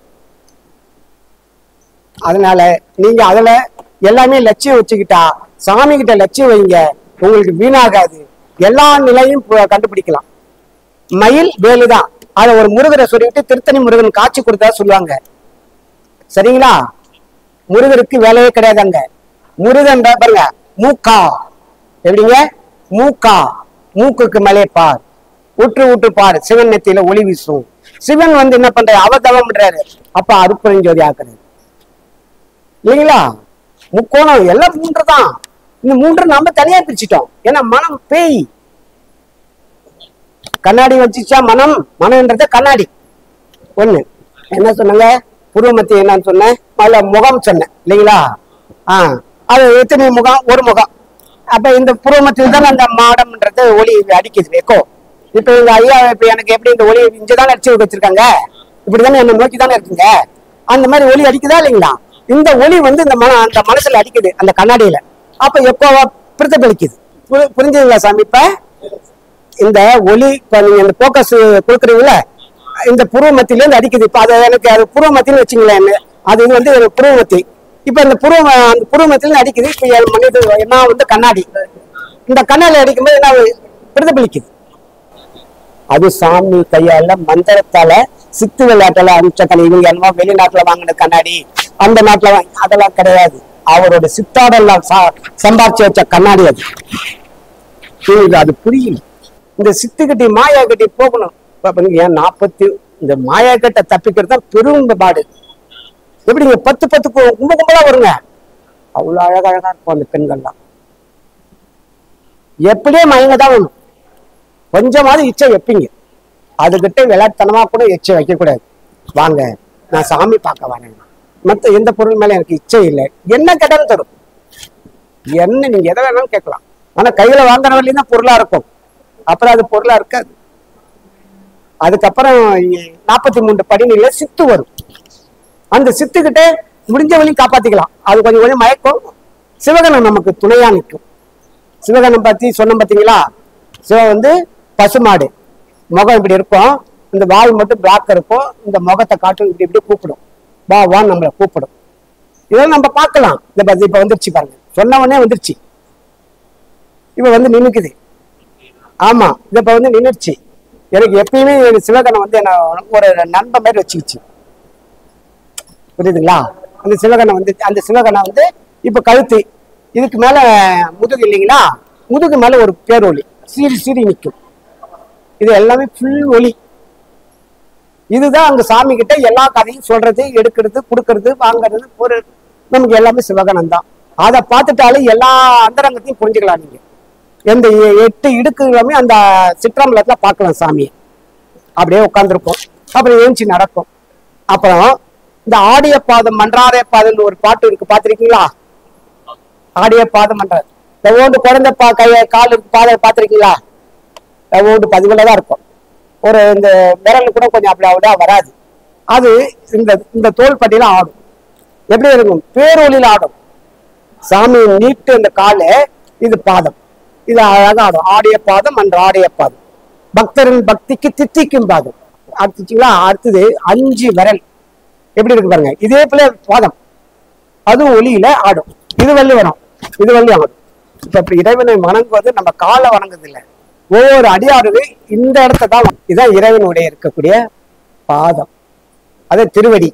அதனால நீங்க அதுல எல்லாமே லட்சியம் வச்சுக்கிட்டா சாமி கிட்ட லட்சியம் வைங்க உங்களுக்கு வீணாகாது எல்லா நிலையும் பு- கண்டுபிடிக்கலாம் மயில் வேலுதான் அதை ஒரு முருகரை சொல்லிவிட்டு திருத்தணி முருகன் காட்சி கொடுத்தா சொல்லுவாங்க சரிங்களா முருகருக்கு வேலையே கிடையாதுங்க முருகன் தான் பாருங்க மூக்கா எப்படிங்க மூக்கா மூக்குக்கு மேலே பார் உற்று உற்று பார் சிவன் நெத்தியில ஒளி வீசும் சிவன் வந்து என்ன பண்றாரு அவதவம் பண்றாரு அப்ப அருப்பெருஞ்சோதி ஆக்குறாரு இல்லைங்களா முக்கோணம் எல்லாம் மூன்று தான் இந்த மூன்று நாம தனியா பிரிச்சிட்டோம் ஏன்னா மனம் பேய் கண்ணாடி வச்சுச்சா மனம் மனம்ன்றது கண்ணாடி ஒண்ணு என்ன சொன்னாங்க புருவமத்தி என்னன்னு சொன்னேன் அதுல முகம் சொன்னேன் இல்லைங்களா ஆ அது எத்தனை முகம் ஒரு முகம் அப்ப இந்த புருவமத்தில் தான் அந்த மாடம்ன்றது ஒளி அடிக்குது எக்கோ இப்ப எங்க ஐயா இப்ப எனக்கு எப்படி இந்த ஒளி இங்கதான் அடிச்சு வச்சிருக்காங்க இப்படிதானே என்ன நோக்கி தானே இருக்குங்க அந்த மாதிரி ஒளி அடிக்குதா இல்லைங்களா இந்த ஒளி வந்து இந்த மன அந்த மனசுல அடிக்குது அந்த கண்ணாடியில அப்ப எக்கோவா பிரதிபலிக்குது புரி- புரிஞ்சுதுங்களா சாமி இப்ப இந்த ஒளி இப்ப நீங்க இந்த போக்கஸ் கொடுக்குறீங்கல்ல இந்த புருவ மத்தியில இருந்து அடிக்குது இப்ப அது எனக்கு அது புருவ மத்தின்னு வச்சுங்களேன் அது இது வந்து ஒரு புருவ மத்தி இப்ப இந்த புருவ அந்த புருவ மத்தியில இருந்து அடிக்குது இப்ப என் மனித என்ன வந்து கண்ணாடி இந்த கண்ணாடி அடிக்கும்போது என்ன ஆகுது? பிரதிபலிக்குது அது சாமி கையால மந்திரத்தால சித்து விளையாட்டுல அனுப்பிச்ச கண்ணாடி இவங்க என்னமோ வெளிநாட்டுல வாங்கின கண்ணாடி அந்த நாட்டுல வாங்கி அதெல்லாம் கிடையாது அவரோட சித்தாடல்ல சா- சம்பாரிச்சு வச்ச கண்ணாடி அது இவங்களுக்கு அது புரியல இந்த சித்துக்கட்டி மாயா கட்டி போகணும் இப்ப பாருங்க, ஏன் நாற்பத்தி இந்த மாயா கட்டை தப்பிக்கிறது தான் பெரும் பாடு எப்படிங்க பத்து பத்து கு- கும்ப கும்பலா வருங்க அவ்வளவு அழகழகா இருக்கும் அந்த பெண்கள்லாம் எப்படியே மயங்க தான் வேணும் கொஞ்சமாவது இச்சை வைப்பீங்க அதுகிட்ட விளையாட்டுத்தனமா கூட இச்சை வைக்க கூடாது வாங்க நான் சாமி பார்க்க வரேன் மத்த எந்த பொருள் மேல எனக்கு இச்சை இல்லை என்ன கடன் தரும் என்ன நீங்க எதை வேணாலும் கேட்கலாம் ஆனா கையில வாங்குற வரையும் தான் பொருளா இருக்கும் அப்புறம் அது பொருளா இருக்காது அதுக்கப்புறம் நாற்பத்தி மூன்று படிநிலை சித்து வரும் அந்த சித்துக்கிட்ட முடிஞ்ச வரையும் காப்பாத்திக்கலாம் அது கொஞ்சம் கொஞ்சம் மயக்கும் சிவகணம் நமக்கு துணையா நிற்கும் சிவகணம் பத்தி சொன்னோம் பாத்தீங்களா சிவன் வந்து பசுமாடு முகம் இப்படி இருக்கும் இந்த வாய் மட்டும் பிளாக் இருக்கும் இந்த முகத்தை காட்டும் இப்படி இப்படி கூப்பிடும் வா வான்னு நம்மளை கூப்பிடும் இதெல்லாம் நம்ம பார்க்கலாம் இந்த ப- இப்ப வந்துருச்சு பாருங்க சொன்ன உடனே வந்துருச்சு இப்ப வந்து நின்னுக்குது ஆமா இது இப்ப வந்து நின்னுடுச்சு எனக்கு எப்பயுமே எனக்கு சிவகணம் வந்து என்ன ஒரு நண்பன் மாதிரி வச்சுக்கிச்சு புரியுதுங்களா அந்த சிவகணம் வந்து அந்த சிவகணம் வந்து இப்ப கழுத்து இதுக்கு மேல முதுகு இல்லைங்களா முதுகு மேல ஒரு பேரொளி சீறி சீறி நிற்கும் இது எல்லாமே ஃபுல் ஒளி இதுதான் அங்க சாமி கிட்ட எல்லா கதையும் சொல்றது எடுக்கிறது கொடுக்கறது வாங்குறது போறது நமக்கு எல்லாமே சிவகணம் தான் அதை பார்த்துட்டாலே எல்லா அந்தரங்கத்தையும் புரிஞ்சுக்கலாம் நீங்க எந்த எ- எட்டு இடுக்குகளுமே அந்த சிற்றம்பலத்துல பார்க்கலாம் சாமியை அப்படியே உட்காந்துருப்போம் அப்புறம் ஏஞ்சி நடக்கும் அப்புறம் இந்த ஆடிய பாதம் மன்றாரிய பாதம்னு ஒரு பாட்டு இருக்கு பார்த்திருக்கீங்களா ஆடிய பாதம் மன்றார் ஒவ்வொன்று குழந்தை பா கைய கால் இருக்கு பாதம் பார்த்திருக்கீங்களா ஒவ்வொன்று பதிவுல தான் இருக்கும் ஒரு இந்த விரல் கூட கொஞ்சம் அப்படி அப்படியே வராது அது இந்த இந்த தோல் பட்டியல ஆடும் எப்படி இருக்கும் பேரொலியில் ஆடும் சாமி நீட்டு அந்த காலு இது பாதம் இது அழகா ஆடும் ஆடிய பாதம் அன்று ஆடிய பாதம் பக்தரின் பக்திக்கு தித்திக்கும் பாதம் அடுத்துச்சுங்களா அடுத்தது அஞ்சு விரல் எப்படி இருக்கு பாருங்க இதே போல பாதம் அதுவும் ஒளியில ஆடும் இது வள்ளி வரும் இது வள்ளி ஆடும் இப்ப இப்படி இறைவனை வணங்குவது நம்ம காலை வணங்குறது இல்ல ஒவ்வொரு அடியாருக்கு இந்த இடத்த தான் வணங்கும். இதான் இறைவனுடைய இருக்கக்கூடிய பாதம் அது திருவடி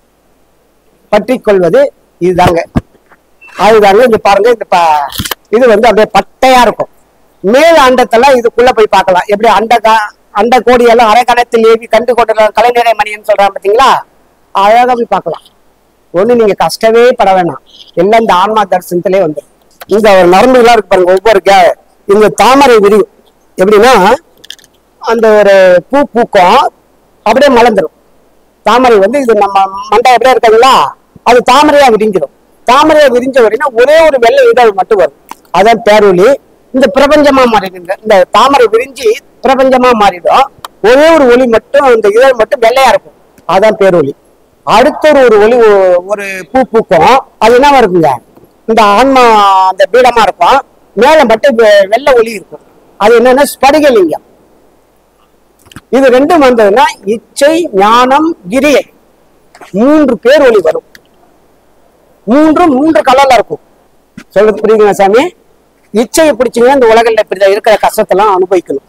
பற்றி கொள்வது இதுதாங்க அதுதாங்க இந்த பாருங்க இந்த ப- இது வந்து அப்படியே பட்டையா இருக்கும் மேல் அண்டத்தெல்லாம் இதுக்குள்ள போய் பார்க்கலாம் எப்படி அண்ட கா- அண்ட கோடியெல்லாம் அரைக்கணத்தில் ஏவி கண்டு கொண்டு கலைஞரை மணியன் சொல்றாங்க பாத்தீங்களா அழகா போய் பார்க்கலாம் ஒண்ணு நீங்க கஷ்டமே பட வேணாம் எல்லாம் இந்த ஆன்மா தரிசனத்திலே வந்து இந்த ஒரு நரம்புலாம் இருக்கு பாருங்க ஒவ்வொரு கே- இந்த தாமரை விரியும் எப்படின்னா அந்த ஒரு பூ பூக்கும் அப்படியே மலர்ந்துடும் தாமரை வந்து இது நம்ம மண்டை எப்படியே இருக்காங்களா அது தாமரையா விரிஞ்சிடும் தாமரையா விரிஞ்ச உடனே ஒரே ஒரு வெள்ளை இதழ் மட்டும் வரும் அதான் பேரொலி இந்த பிரபஞ்சமா மாறிடுங்க இந்த தாமரை விரிஞ்சு பிரபஞ்சமா மாறிடும் ஒரே ஒரு ஒளி மட்டும் இந்த இதழ் மட்டும் வெள்ளையா இருக்கும் அதான் பேரொலி அடுத்த ஒரு ஒரு ஒளி ஒ- ஒரு பூ பூக்கும் அது என்னவா இருக்குங்க இந்த ஆன்மா அந்த பீடமா இருக்கும் மேல மட்டும் வெ- வெள்ளை ஒளி இருக்கும் அது என்னன்னா ஸ்படிகலிங்கம் இது ரெண்டும் வந்ததுன்னா இச்சை ஞானம் கிரியை மூன்று பேர் ஒளி வரும் மூன்றும் மூன்று கலர்ல இருக்கும் சொல்றது புரியுதுங்களா சாமி இச்சையை பிடிச்சீங்கன்னா இந்த உலகில் இப்படி இருக்கிற கஷ்டத்தெல்லாம் அனுபவிக்கணும்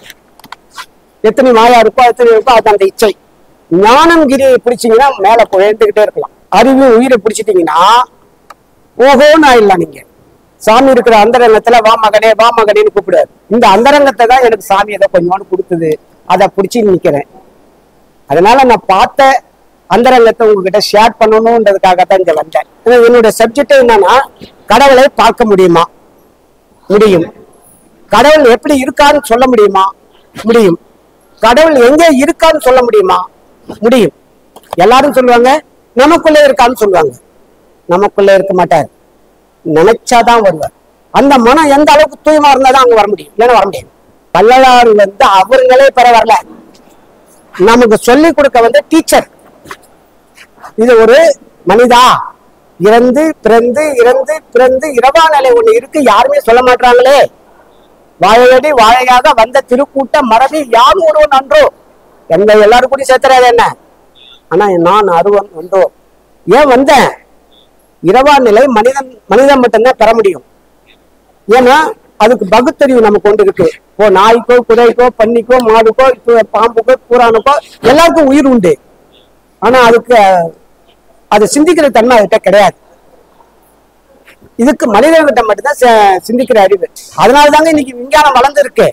எத்தனை மாயா இருக்கோ எத்தனை இருக்கோ அது அந்த இச்சை ஞானம் கிரியை பிடிச்சீங்கன்னா மேல உயர்ந்துகிட்டே இருக்கலாம் அறிவு உயிரை பிடிச்சிட்டீங்கன்னா ஓஹோன்னு ஆயிடலாம் நீங்க சாமி இருக்கிற அந்தரங்கத்துல வா மகனே வா மகனேன்னு கூப்பிடுவாரு இந்த அந்தரங்கத்தை தான் எனக்கு சாமி ஏதோ கொஞ்சோண்டு கொடுத்தது அதை பிடிச்சி நிக்கிறேன் அதனால நான் பார்த்த அந்தரங்கத்தை உங்ககிட்ட ஷேர் பண்ணணுன்றதுக்காக தான் இங்க வந்தேன் ஏன்னா என்னோட சப்ஜெக்ட் என்னன்னா கடவுளை பார்க்க முடியுமா முடியும் கடவுள் எப்படி இருக்கான்னு சொல்ல முடியுமா முடியும் கடவுள் எங்க இருக்கான்னு சொல்ல முடியுமா முடியும் எல்லாரும் சொல்லுவாங்க நமக்குள்ளே இருக்கான்னு சொல்லுவாங்க நமக்குள்ளே இருக்க மாட்டார் நினைச்சாதான் வருவார் அந்த மனம் எந்த அளவுக்கு தூய்மா இருந்தாதான் அங்க வர முடியும் இல்லைன்னா வர முடியாது வள்ளலார் வந்து அவங்களே பெற வரல நமக்கு சொல்லி கொடுக்க வந்து டீச்சர் இது ஒரு மனிதா இறந்து பிறந்து இறந்து பிறந்து இரவா நிலை ஒண்ணு இருக்கு யாருமே சொல்ல மாட்டாங்களே வாழையடி வாழையாக வந்த திருக்கூட்ட மரபி யாரும் ஒருவன் அன்றோ எந்த எல்லாரும் கூட சேர்த்துறாது என்ன ஆனா நான் அருவன் வந்தோ ஏன் வந்தேன் இரவா நிலை மனிதன் மனிதன் மட்டும்தான் பெற முடியும் ஏன்னா அதுக்கு பகுத்தறிவு நமக்கு கொண்டு இருக்கு இப்போ நாய்க்கோ குதிரைக்கோ பன்னிக்கோ மாடுக்கோ இப்போ பாம்புக்கோ பூரானுக்கோ எல்லாருக்கும் உயிர் உண்டு ஆனா அதுக்கு அது சிந்திக்கிற தன்மை அதுகிட்ட கிடையாது இதுக்கு மனிதர்கிட்ட மட்டும்தான் சி- சிந்திக்கிற அறிவு அதனால தாங்க இன்னைக்கு விஞ்ஞானம் வளர்ந்து இருக்கு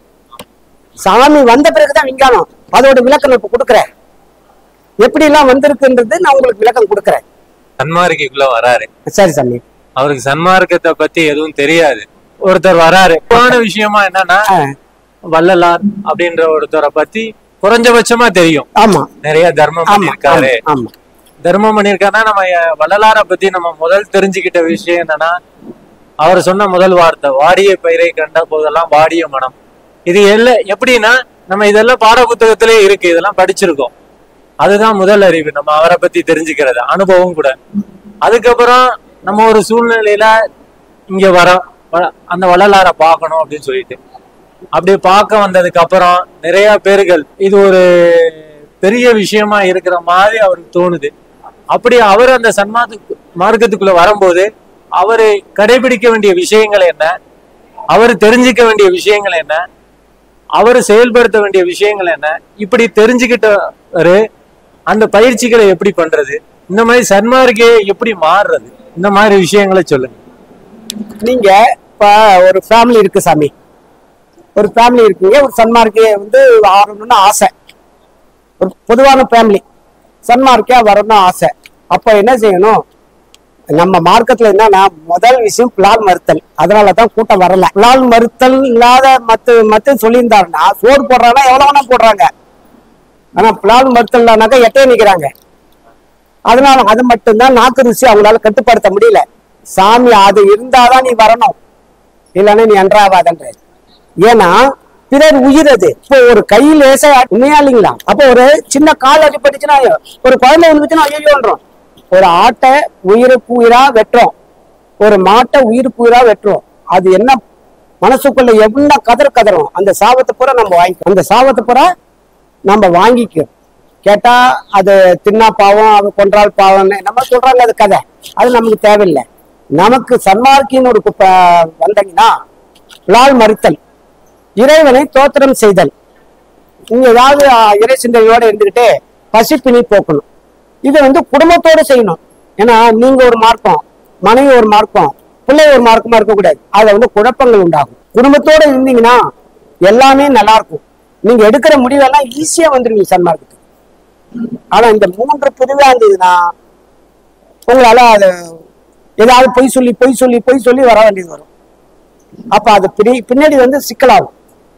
சாமி வந்த பிறகுதான் விஞ்ஞானம் அதோட விளக்கம் இப்ப கொடுக்குறேன் எப்படி எல்லாம் வந்திருக்குன்றது நான் உங்களுக்கு விளக்கம் கொடுக்குறேன் சன்மார்க்கிக்குள்ள வராரு சரி சாமி அவருக்கு சன்மார்க்கத்தை பத்தி எதுவும் தெரியாது ஒருத்தர் வராரு முக்கியமான விஷயமா என்னன்னா ஆ, வள்ளலார் அப்படின்ற ஒருத்தரை பத்தி குறைஞ்சபட்சமா தெரியும் ஆமா நிறைய தர்மம் ஆமா பண்ணியிருக்காரு ஆமா, ஆமா தர்மம் பண்ணியிருக்காருன்னா நம்ம அஹ், வள்ளலாரை பத்தி நம்ம முதல் தெரிஞ்சுக்கிட்ட விஷயம் என்னன்னா அவர் சொன்ன முதல் வார்த்தை வாடிய பயிரை கண்ட போதெல்லாம் வாடிய மனம் இது எல்லாம் எப்படின்னா நம்ம இதெல்லாம் பாட புத்தகத்திலே இருக்கு இதெல்லாம் படிச்சிருக்கோம் அதுதான் முதல் அறிவு நம்ம அவரை பத்தி தெரிஞ்சுக்கிறது அனுபவம் கூட அதுக்கப்புறம் நம்ம ஒரு சூழ்நிலையில இங்க வரோம் வ- அந்த வள்ளலாரை பார்க்கணும் அப்படின்னு சொல்லிட்டு அப்படி பார்க்க வந்ததுக்கு அப்புறம் நிறைய பேர்கள் இது ஒரு பெரிய விஷயமா இருக்கிற மாதிரி அவருக்கு தோணுது அப்படி அவர் அந்த சன்மார்க்க மார்க்கத்துக்குள்ள வரும்போது அவரு கடைபிடிக்க வேண்டிய விஷயங்கள் என்ன அவர் தெரிஞ்சுக்க வேண்டிய விஷயங்கள் என்ன அவர் செயல்படுத்த வேண்டிய விஷயங்கள் என்ன இப்படி தெரிஞ்சுக்கிட்டவரு அந்த பயிற்சிகளை எப்படி பண்றது இந்த மாதிரி சன்மார்க்கே எப்படி மாறுறது இந்த மாதிரி விஷயங்களை சொல்லுங்க நீங்க இப்ப ஒரு ஃபேமிலி இருக்கு சாமி ஒரு ஃபேமிலி இருக்குங்க ஒரு சன்மார்க்கிய வந்து ஆரணும்னு ஆசை ஒரு பொதுவான ஃபேமிலி சன்மார்க்கியா வரணும்னு ஆசை அப்ப என்ன செய்யணும் நம்ம மார்க்கத்துல என்னன்னா முதல் விஷயம் புலால் மறுத்தல் அதனாலதான் கூட்டம் வரல புலால் மறுத்தல் இல்லாத மத்து மத்து சொல்லியிருந்தாருன்னா சோறு போடுறாங்கன்னா எவ்வளவு வேணா போடுறாங்க ஆனா புலால் மறுத்தல்னாக்கா எட்டையே நிக்கிறாங்க அதனால அது மட்டும்தான் நாக்கு ருசி அவங்களால கட்டுப்படுத்த முடியல சாமி அது இருந்தாதான் நீ வரணும் இல்லைன்னா நீ என்றாவாதன்ற ஏன்னா பிறர் உயிர் அது இப்போ ஒரு கை லேசா உண்மையா இல்லைங்களா அப்போ ஒரு சின்ன கால் அடிபட்டுச்சுன்னா ஒரு குழந்தை வந்துச்சுன்னா ஐயோன்றோம் ஒரு ஆட்டை உயிருக்கு உயிரா வெட்டுறோம் ஒரு மாட்டை உயிருக்கு உயிரா வெட்டுறோம் அது என்ன மனசுக்குள்ள என்ன கதர் கதறும் அந்த சாபத்தை பூரா நம்ம வாங்கிக்கோ அந்த சாபத்தை பூரா நம்ம வாங்கிக்கிறோம் கேட்டா அது தின்னா பாவம் அது கொன்றால் பாவம்னு நம்ம சொல்றாங்க அது கதை அது நமக்கு தேவையில்லை நமக்கு சன்மார்க்கின்னு ஒரு குப்ப- வந்தீங்கன்னா லால் மறுத்தல் இறைவனை தோத்திரம் செய்தல் நீங்க ஏதாவது ஆ, இறை சிந்தனையோட இருந்துகிட்டு பசிப்பினி போக்கணும் இதை வந்து குடும்பத்தோட செய்யணும் ஏன்னா நீங்க ஒரு மார்க்கம் மனைவி ஒரு மார்க்கம் பிள்ளை ஒரு மார்க்கமா இருக்கக்கூடாது அதுல வந்து குழப்பங்கள் உண்டாகும் குடும்பத்தோட இருந்தீங்கன்னா எல்லாமே நல்லா இருக்கும் நீங்க எடுக்கிற முடிவெல்லாம் ஈஸியா வந்துருவீங்க சன்மார்க்கத்துக்கு ஆனா இந்த மூன்று பிரிவா இருந்ததுன்னா உங்களால அது ஏதாவது பொய் சொல்லி பொய் சொல்லி பொய் சொல்லி வர வேண்டியது வரும் அப்ப அது பிடி- பின்னாடி வந்து சிக்கலாகும்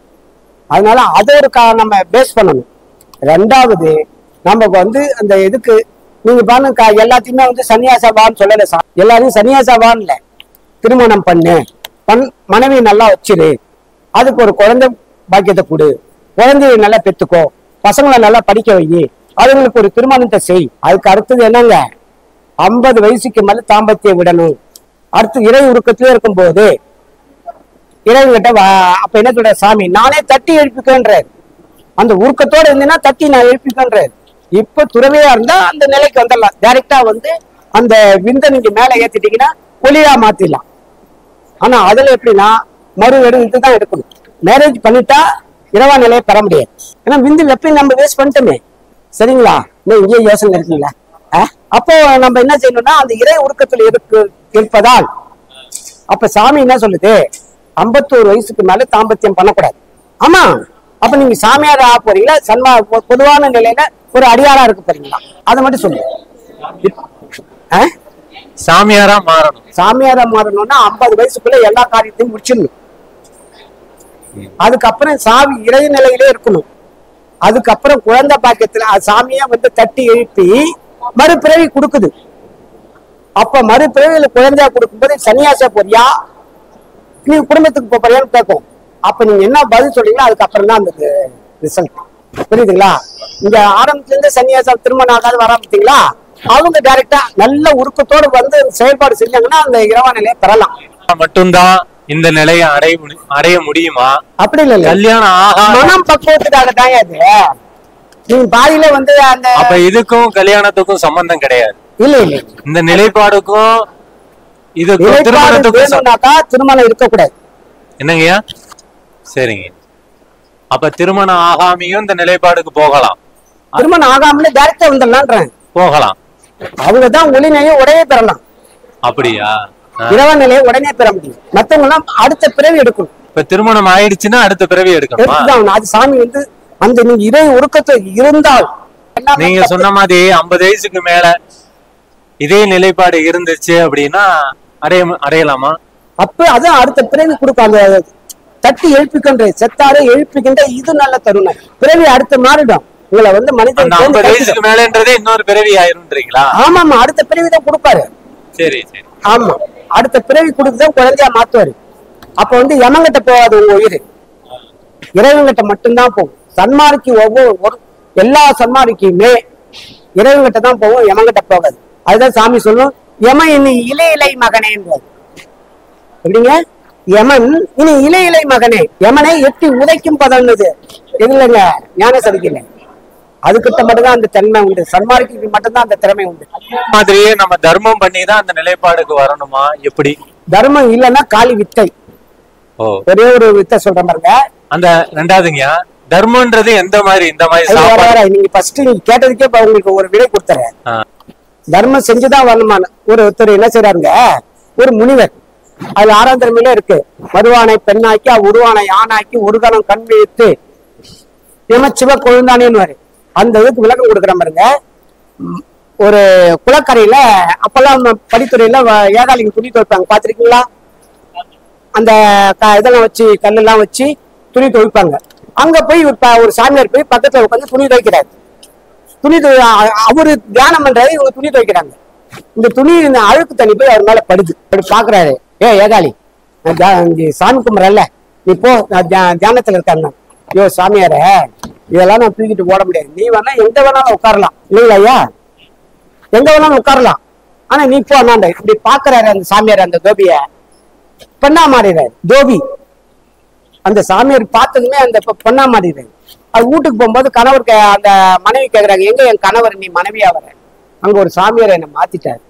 அதனால அதை ஒரு கா நம்ம பேஸ் பண்ணணும் ரெண்டாவது நம்ம வந்து அந்த இதுக்கு நீங்க பாருங்க கா- எல்லாத்தையுமே வந்து சன்னியாசவான்னு சொல்லல சா எல்லாரையும் சன்னியாசவான்னு இல்ல திருமணம் பண்ணு பண் மனைவி நல்லா வச்சிரு அதுக்கு ஒரு குழந்தை பாக்கியத்தை கொடு குழந்தைய நல்லா பெத்துக்கோ பசங்களை நல்லா படிக்க வை அதுங்களுக்கு ஒரு திருமணத்தை செய் அதுக்கு அடுத்தது என்னங்க ஐம்பது வயசுக்கு மேல தாம்பத்தியம் விடணும் அடுத்து இறை உருக்கத்திலே இருக்கும்போது இறைவன்கிட்ட வா- அப்ப என்ன சொல்ற சாமி நானே தட்டி எழுப்பிக்கன்றார் அந்த உருக்கத்தோட இருந்தீங்கன்னா தட்டி நான் எழுப்பிக்கன்றார் இப்ப துறவியா இருந்தா அந்த நிலைக்கு வந்துடலாம் டைரக்டா வந்து அந்த விந்த நீங்க மேல ஏத்திட்டீங்கன்னா ஒளியா மாத்திடலாம் ஆனா அதுல எப்படின்னா மறு வெறும் இதுதான் எடுக்கணும் மேரேஜ் பண்ணிட்டா இரவா நிலையை பெற முடியாது ஏன்னா விந்து வெப்பையும் நம்ம வேஸ்ட் பண்ணிட்டோமே சரிங்களா இன்னும் இங்கேயே யோசனை இருக்கீங்களா அஹ்? அப்போ நம்ம என்ன செய்யணும்னா அந்த இறை உருக்கத்தில் இருக்கு இருப்பதால் அப்ப சாமி என்ன சொல்லுது ஐம்பத்தோரு வயசுக்கு மேல தாம்பத்தியம் பண்ணக்கூடாது ஆமா அப்ப நீங்க சாமியார் ஆக போறீங்களா சன்மா பொ- பொதுவான நிலையில ஒரு அடியாரா இருக்க போறீங்களா அதை மட்டும் சொல்லு ஆ? சாமியாரா மாறணும் சாமியாரா மாறணும்னா ஐம்பது வயசுக்குள்ள எல்லா காரியத்தையும் முடிச்சிடணும் அதுக்கப்புறம் சாமி இறை நிலையிலே இருக்கணும் அதுக்கப்புறம் குழந்தை பாக்கியத்துல அது சாமியா வந்து தட்டி எழுப்பி மறுபிறவி கொடுக்குது அப்ப மறுபிறவியில குழந்தையா கொடுக்கும்போது சன்னியாசா போறியா நீ குடும்பத்துக்கு போப் போறியான்னு கேட்கும் அப்ப நீங்க என்ன பதில் சொல்றீங்களோ அதுக்கப்புறம் தான் அந்த ரிசல்ட் புரியுதுங்களா இங்க ஆரம்பத்துல இருந்து சன்னியாசா திருமணம் ஆகாது வர பார்த்தீங்களா அவங்க டைரக்டா நல்ல உருக்கத்தோடு வந்து செயல்பாடு செஞ்சாங்கன்னா அந்த இரவா நிலையை பெறலாம் மட்டும்தான் இந்த நிலையை அடைய முடி- அடைய முடியுமா அப்படி இல்ல இல்ல கல்யாணம் ஆகா மனம் பக்குவத்துக்காக தான் அது நீங்க பாதியில வந்து அந்த அப்ப இதுக்கும் கல்யாணத்துக்கும் சம்பந்தம் கிடையாது இல்ல இல்ல இந்த நிலைப்பாடுக்கும் இதுக்கும் நிலைப்பாடு திருமணத்துக்கும் சம்- வேணும்னாக்கா திருமணம் இருக்கக்கூடாது என்னங்கய்யா சரிங்க அப்ப திருமணம் ஆகாமையும் இந்த நிலைப்பாடுக்கு போகலாம் திருமணம் ஆகாமலே டைரக்டா வந்துடலான்றேன் போகலாம் அவங்க தான் ஒளிநிலையை உடனே பெறலாம் அப்படியா ஆ. இரவ நிலையை உடனே பெற முடியும் மத்தவங்க எல்லாம் அடுத்த பிறவி எடுக்கணும் இப்ப திருமணம் ஆயிடுச்சுன்னா அடுத்த பிறவி எடுக்கணுமா எடுத்துதான் ஆகணும். அது சாமி வந்து அந்த நீங்க இறை உருக்கத்தை இருந்தால் எல்லாமே நீங்க சொன்ன மாதிரி ஐம்பது வயசுக்கு மேல இதே நிலைப்பாடு இருந்துச்சு அப்படின்னா அடைய அடையலாமா அப்ப அதான் அடுத்த பிறவி கொடுக்கும் அந்த தட்டி எழுப்பிக்கின்ற செத்தாரை எழுப்பிக்கின்ற இது நல்ல தருணம் பிறவி அடுத்த மாறிடும் உங்களை வந்து மனிதன் அந்த சேர்ந்து ஐம்பது கட்டிடும். வயசுக்கு மேலன்றதே இன்னொரு பிறவி ஆயிரும்ன்றீங்களா ஆமா ஆமா அடுத்த பிறவி தான் கொடுப்பாரு சரி சரி ஆமா அடுத்த பிறவி கொடுத்துதான் குழந்தையா மாத்துவாரு அப்ப வந்து யமங்கிட்ட போகாது உங்க உயிர் இறைவன்கிட்ட மட்டும்தான் போகும் சன்மார்க்கி ஒவ்வொரு ஒரு எல்லா சன்மார்க்கியுமே இறைவன்கிட்ட தான் போகும் யமங்கிட்ட போகாது அதுதான் சாமி சொல்லும் யம இனி இலை இலை மகனே என்பது எப்படிங்க யமன் இனி இலை இலை மகனே யமனை எட்டி உதைக்கும் பதம்னுது இது இல்லைங்க ஞான சதிக்கல அதுக்கிட்ட மட்டும்தான் அந்த தன்மை உண்டு சன்மார்க்கிக்கு மட்டும்தான் அந்த திறமை உண்டு மாதிரியே நம்ம தர்மம் பண்ணி தான் அந்த நிலைப்பாடுக்கு வரணுமா எப்படி தர்மம் இல்லைன்னா காலி வித்தை ஓ ஒரே ஒரு வித்தை சொல்ற பாருங்க அந்த ரெண்டாவதுங்கய்யா தர்மம்ன்றது எந்த மாதிரி இந்த மாதிரி அது வேற சாப்பாடு வேற. நீங்க ஃபர்ஸ்ட் நீங்க கேட்டதுக்கே இப்ப உங்களுக்கு ஒரு விடை கொடுத்துறேன் ஆ, தர்மம் செஞ்சுதான் வரணுமான ஒரு ஒருத்தர் என்ன செய்றாருங்க ஒரு முனிவர் அது ஆறாம் தரமையில இருக்கு மருவானை பெண்ணாக்கி உருவானை ஆணாக்கி ஒரு கணம் கண் விழித்து எம சிவ கொழுந்தானேன்னு அந்த இதுக்கு விளக்கம் கொடுக்குற பாருங்க ம், ஒரு குளக்கரையில அப்பெல்லாம் படித்துறையில வ- ஏகாலிங்க துணி துவைப்பாங்க பாத்திருக்கீங்களா அந்த க- இதெல்லாம் வச்சு கல்லெல்லாம் வச்சு துணி துவைப்பாங்க அங்க போய் ஒரு ப- ஒரு சாமியார் போய் பக்கத்துல உட்காந்து துணி துவைக்கிறாரு துணி துவை அ- அவரு தியானம் பண்றாரு இவங்க துணி துவைக்கிறாங்க இந்த துணி இந்த அழுக்கு தண்ணி போய் அவர் மேல படுது அப்படி பாக்குறாரு ஏ ஏகாலி நான் தியா- இங்க சாமி கும்பிட்றல்ல நீ போ நான் தியா- தியானத்துல இருக்காங்க ஐயோ சாமியாரே இதெல்லாம் நான் தூக்கிட்டு ஓட முடியாது நீ வேணா எங்க வேணாலும் உட்காரலாம் இல்லைங்களா ஐயா எங்க வேணாலும் உட்காரலாம் ஆனா நீ போ அண்ணாண்ட இப்படி பாக்குறாரு அந்த சாமியார் அந்த தோபிய பெண்ணா மாறிடுறாரு தோபி அந்த சாமியார் பார்த்ததுமே அந்த பொ- பொண்ணா மாறிடுறாரு அது வீட்டுக்கு போகும்போது கணவர் கே- அந்த மனைவி கேக்குறாங்க எங்க என் கணவர் நீ மனைவியா வர அங்க ஒரு சாமியார் என்னை மாத்திட்டாரு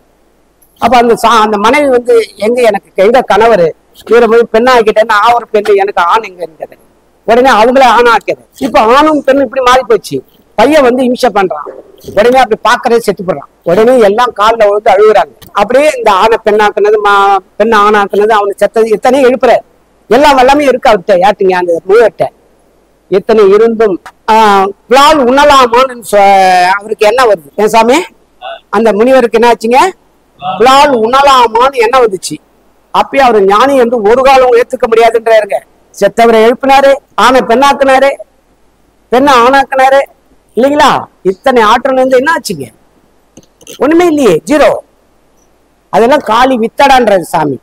அப்ப அந்த சா- அந்த மனைவி வந்து எங்க எனக்கு எங்க கணவர் இவரை போய் பெண்ணா ஆக்கிட்டேன் நான் ஒரு பெண்ணு எனக்கு ஆண் எங்க கேட்டேன் உடனே அவங்களே ஆண் ஆக்கியது இப்ப ஆணும் பெண்ணும் இப்படி மாறி போச்சு பையன் வந்து இம்சை பண்றான் உடனே அப்படி பாக்குறதே செத்து போடுறான் உடனே எல்லாம் காலில் வந்து அழுகுறாங்க அப்படியே இந்த ஆணை பெண்ணாக்குனது மா பெண்ணை ஆணாக்குனது அவனுக்கு செத்தது எத்தனையும் எழுப்புறாரு எல்லாம் எல்லாமே இருக்கு அவர்கிட்ட யார்ட்டுங்க அந்த மூவர்கிட்ட எத்தனை இருந்தும் ஆஹ், புலால் உண்ணலாமான்னு சொ- அவருக்கு என்ன வருது ஏன் சாமி அந்த முனிவருக்கு என்ன ஆச்சுங்க புலால் உண்ணலாமான்னு என்ன வந்துச்சு அப்பயே அவர் ஞானி என்று ஒரு காலம் ஏத்துக்க முடியாதுன்றாருங்க செத்தவரை எழுப்பினாரு ஆனை பெண்ணாக்குனாரு பெண்ணை ஆணாக்குனாரு இல்லைங்களா இத்தனை ஆற்றல் இருந்து என்ன ஆச்சுங்க ஒண்ணுமே இல்லையே ஜீரோ அதெல்லாம் காலி வித்தடான்றது சாமி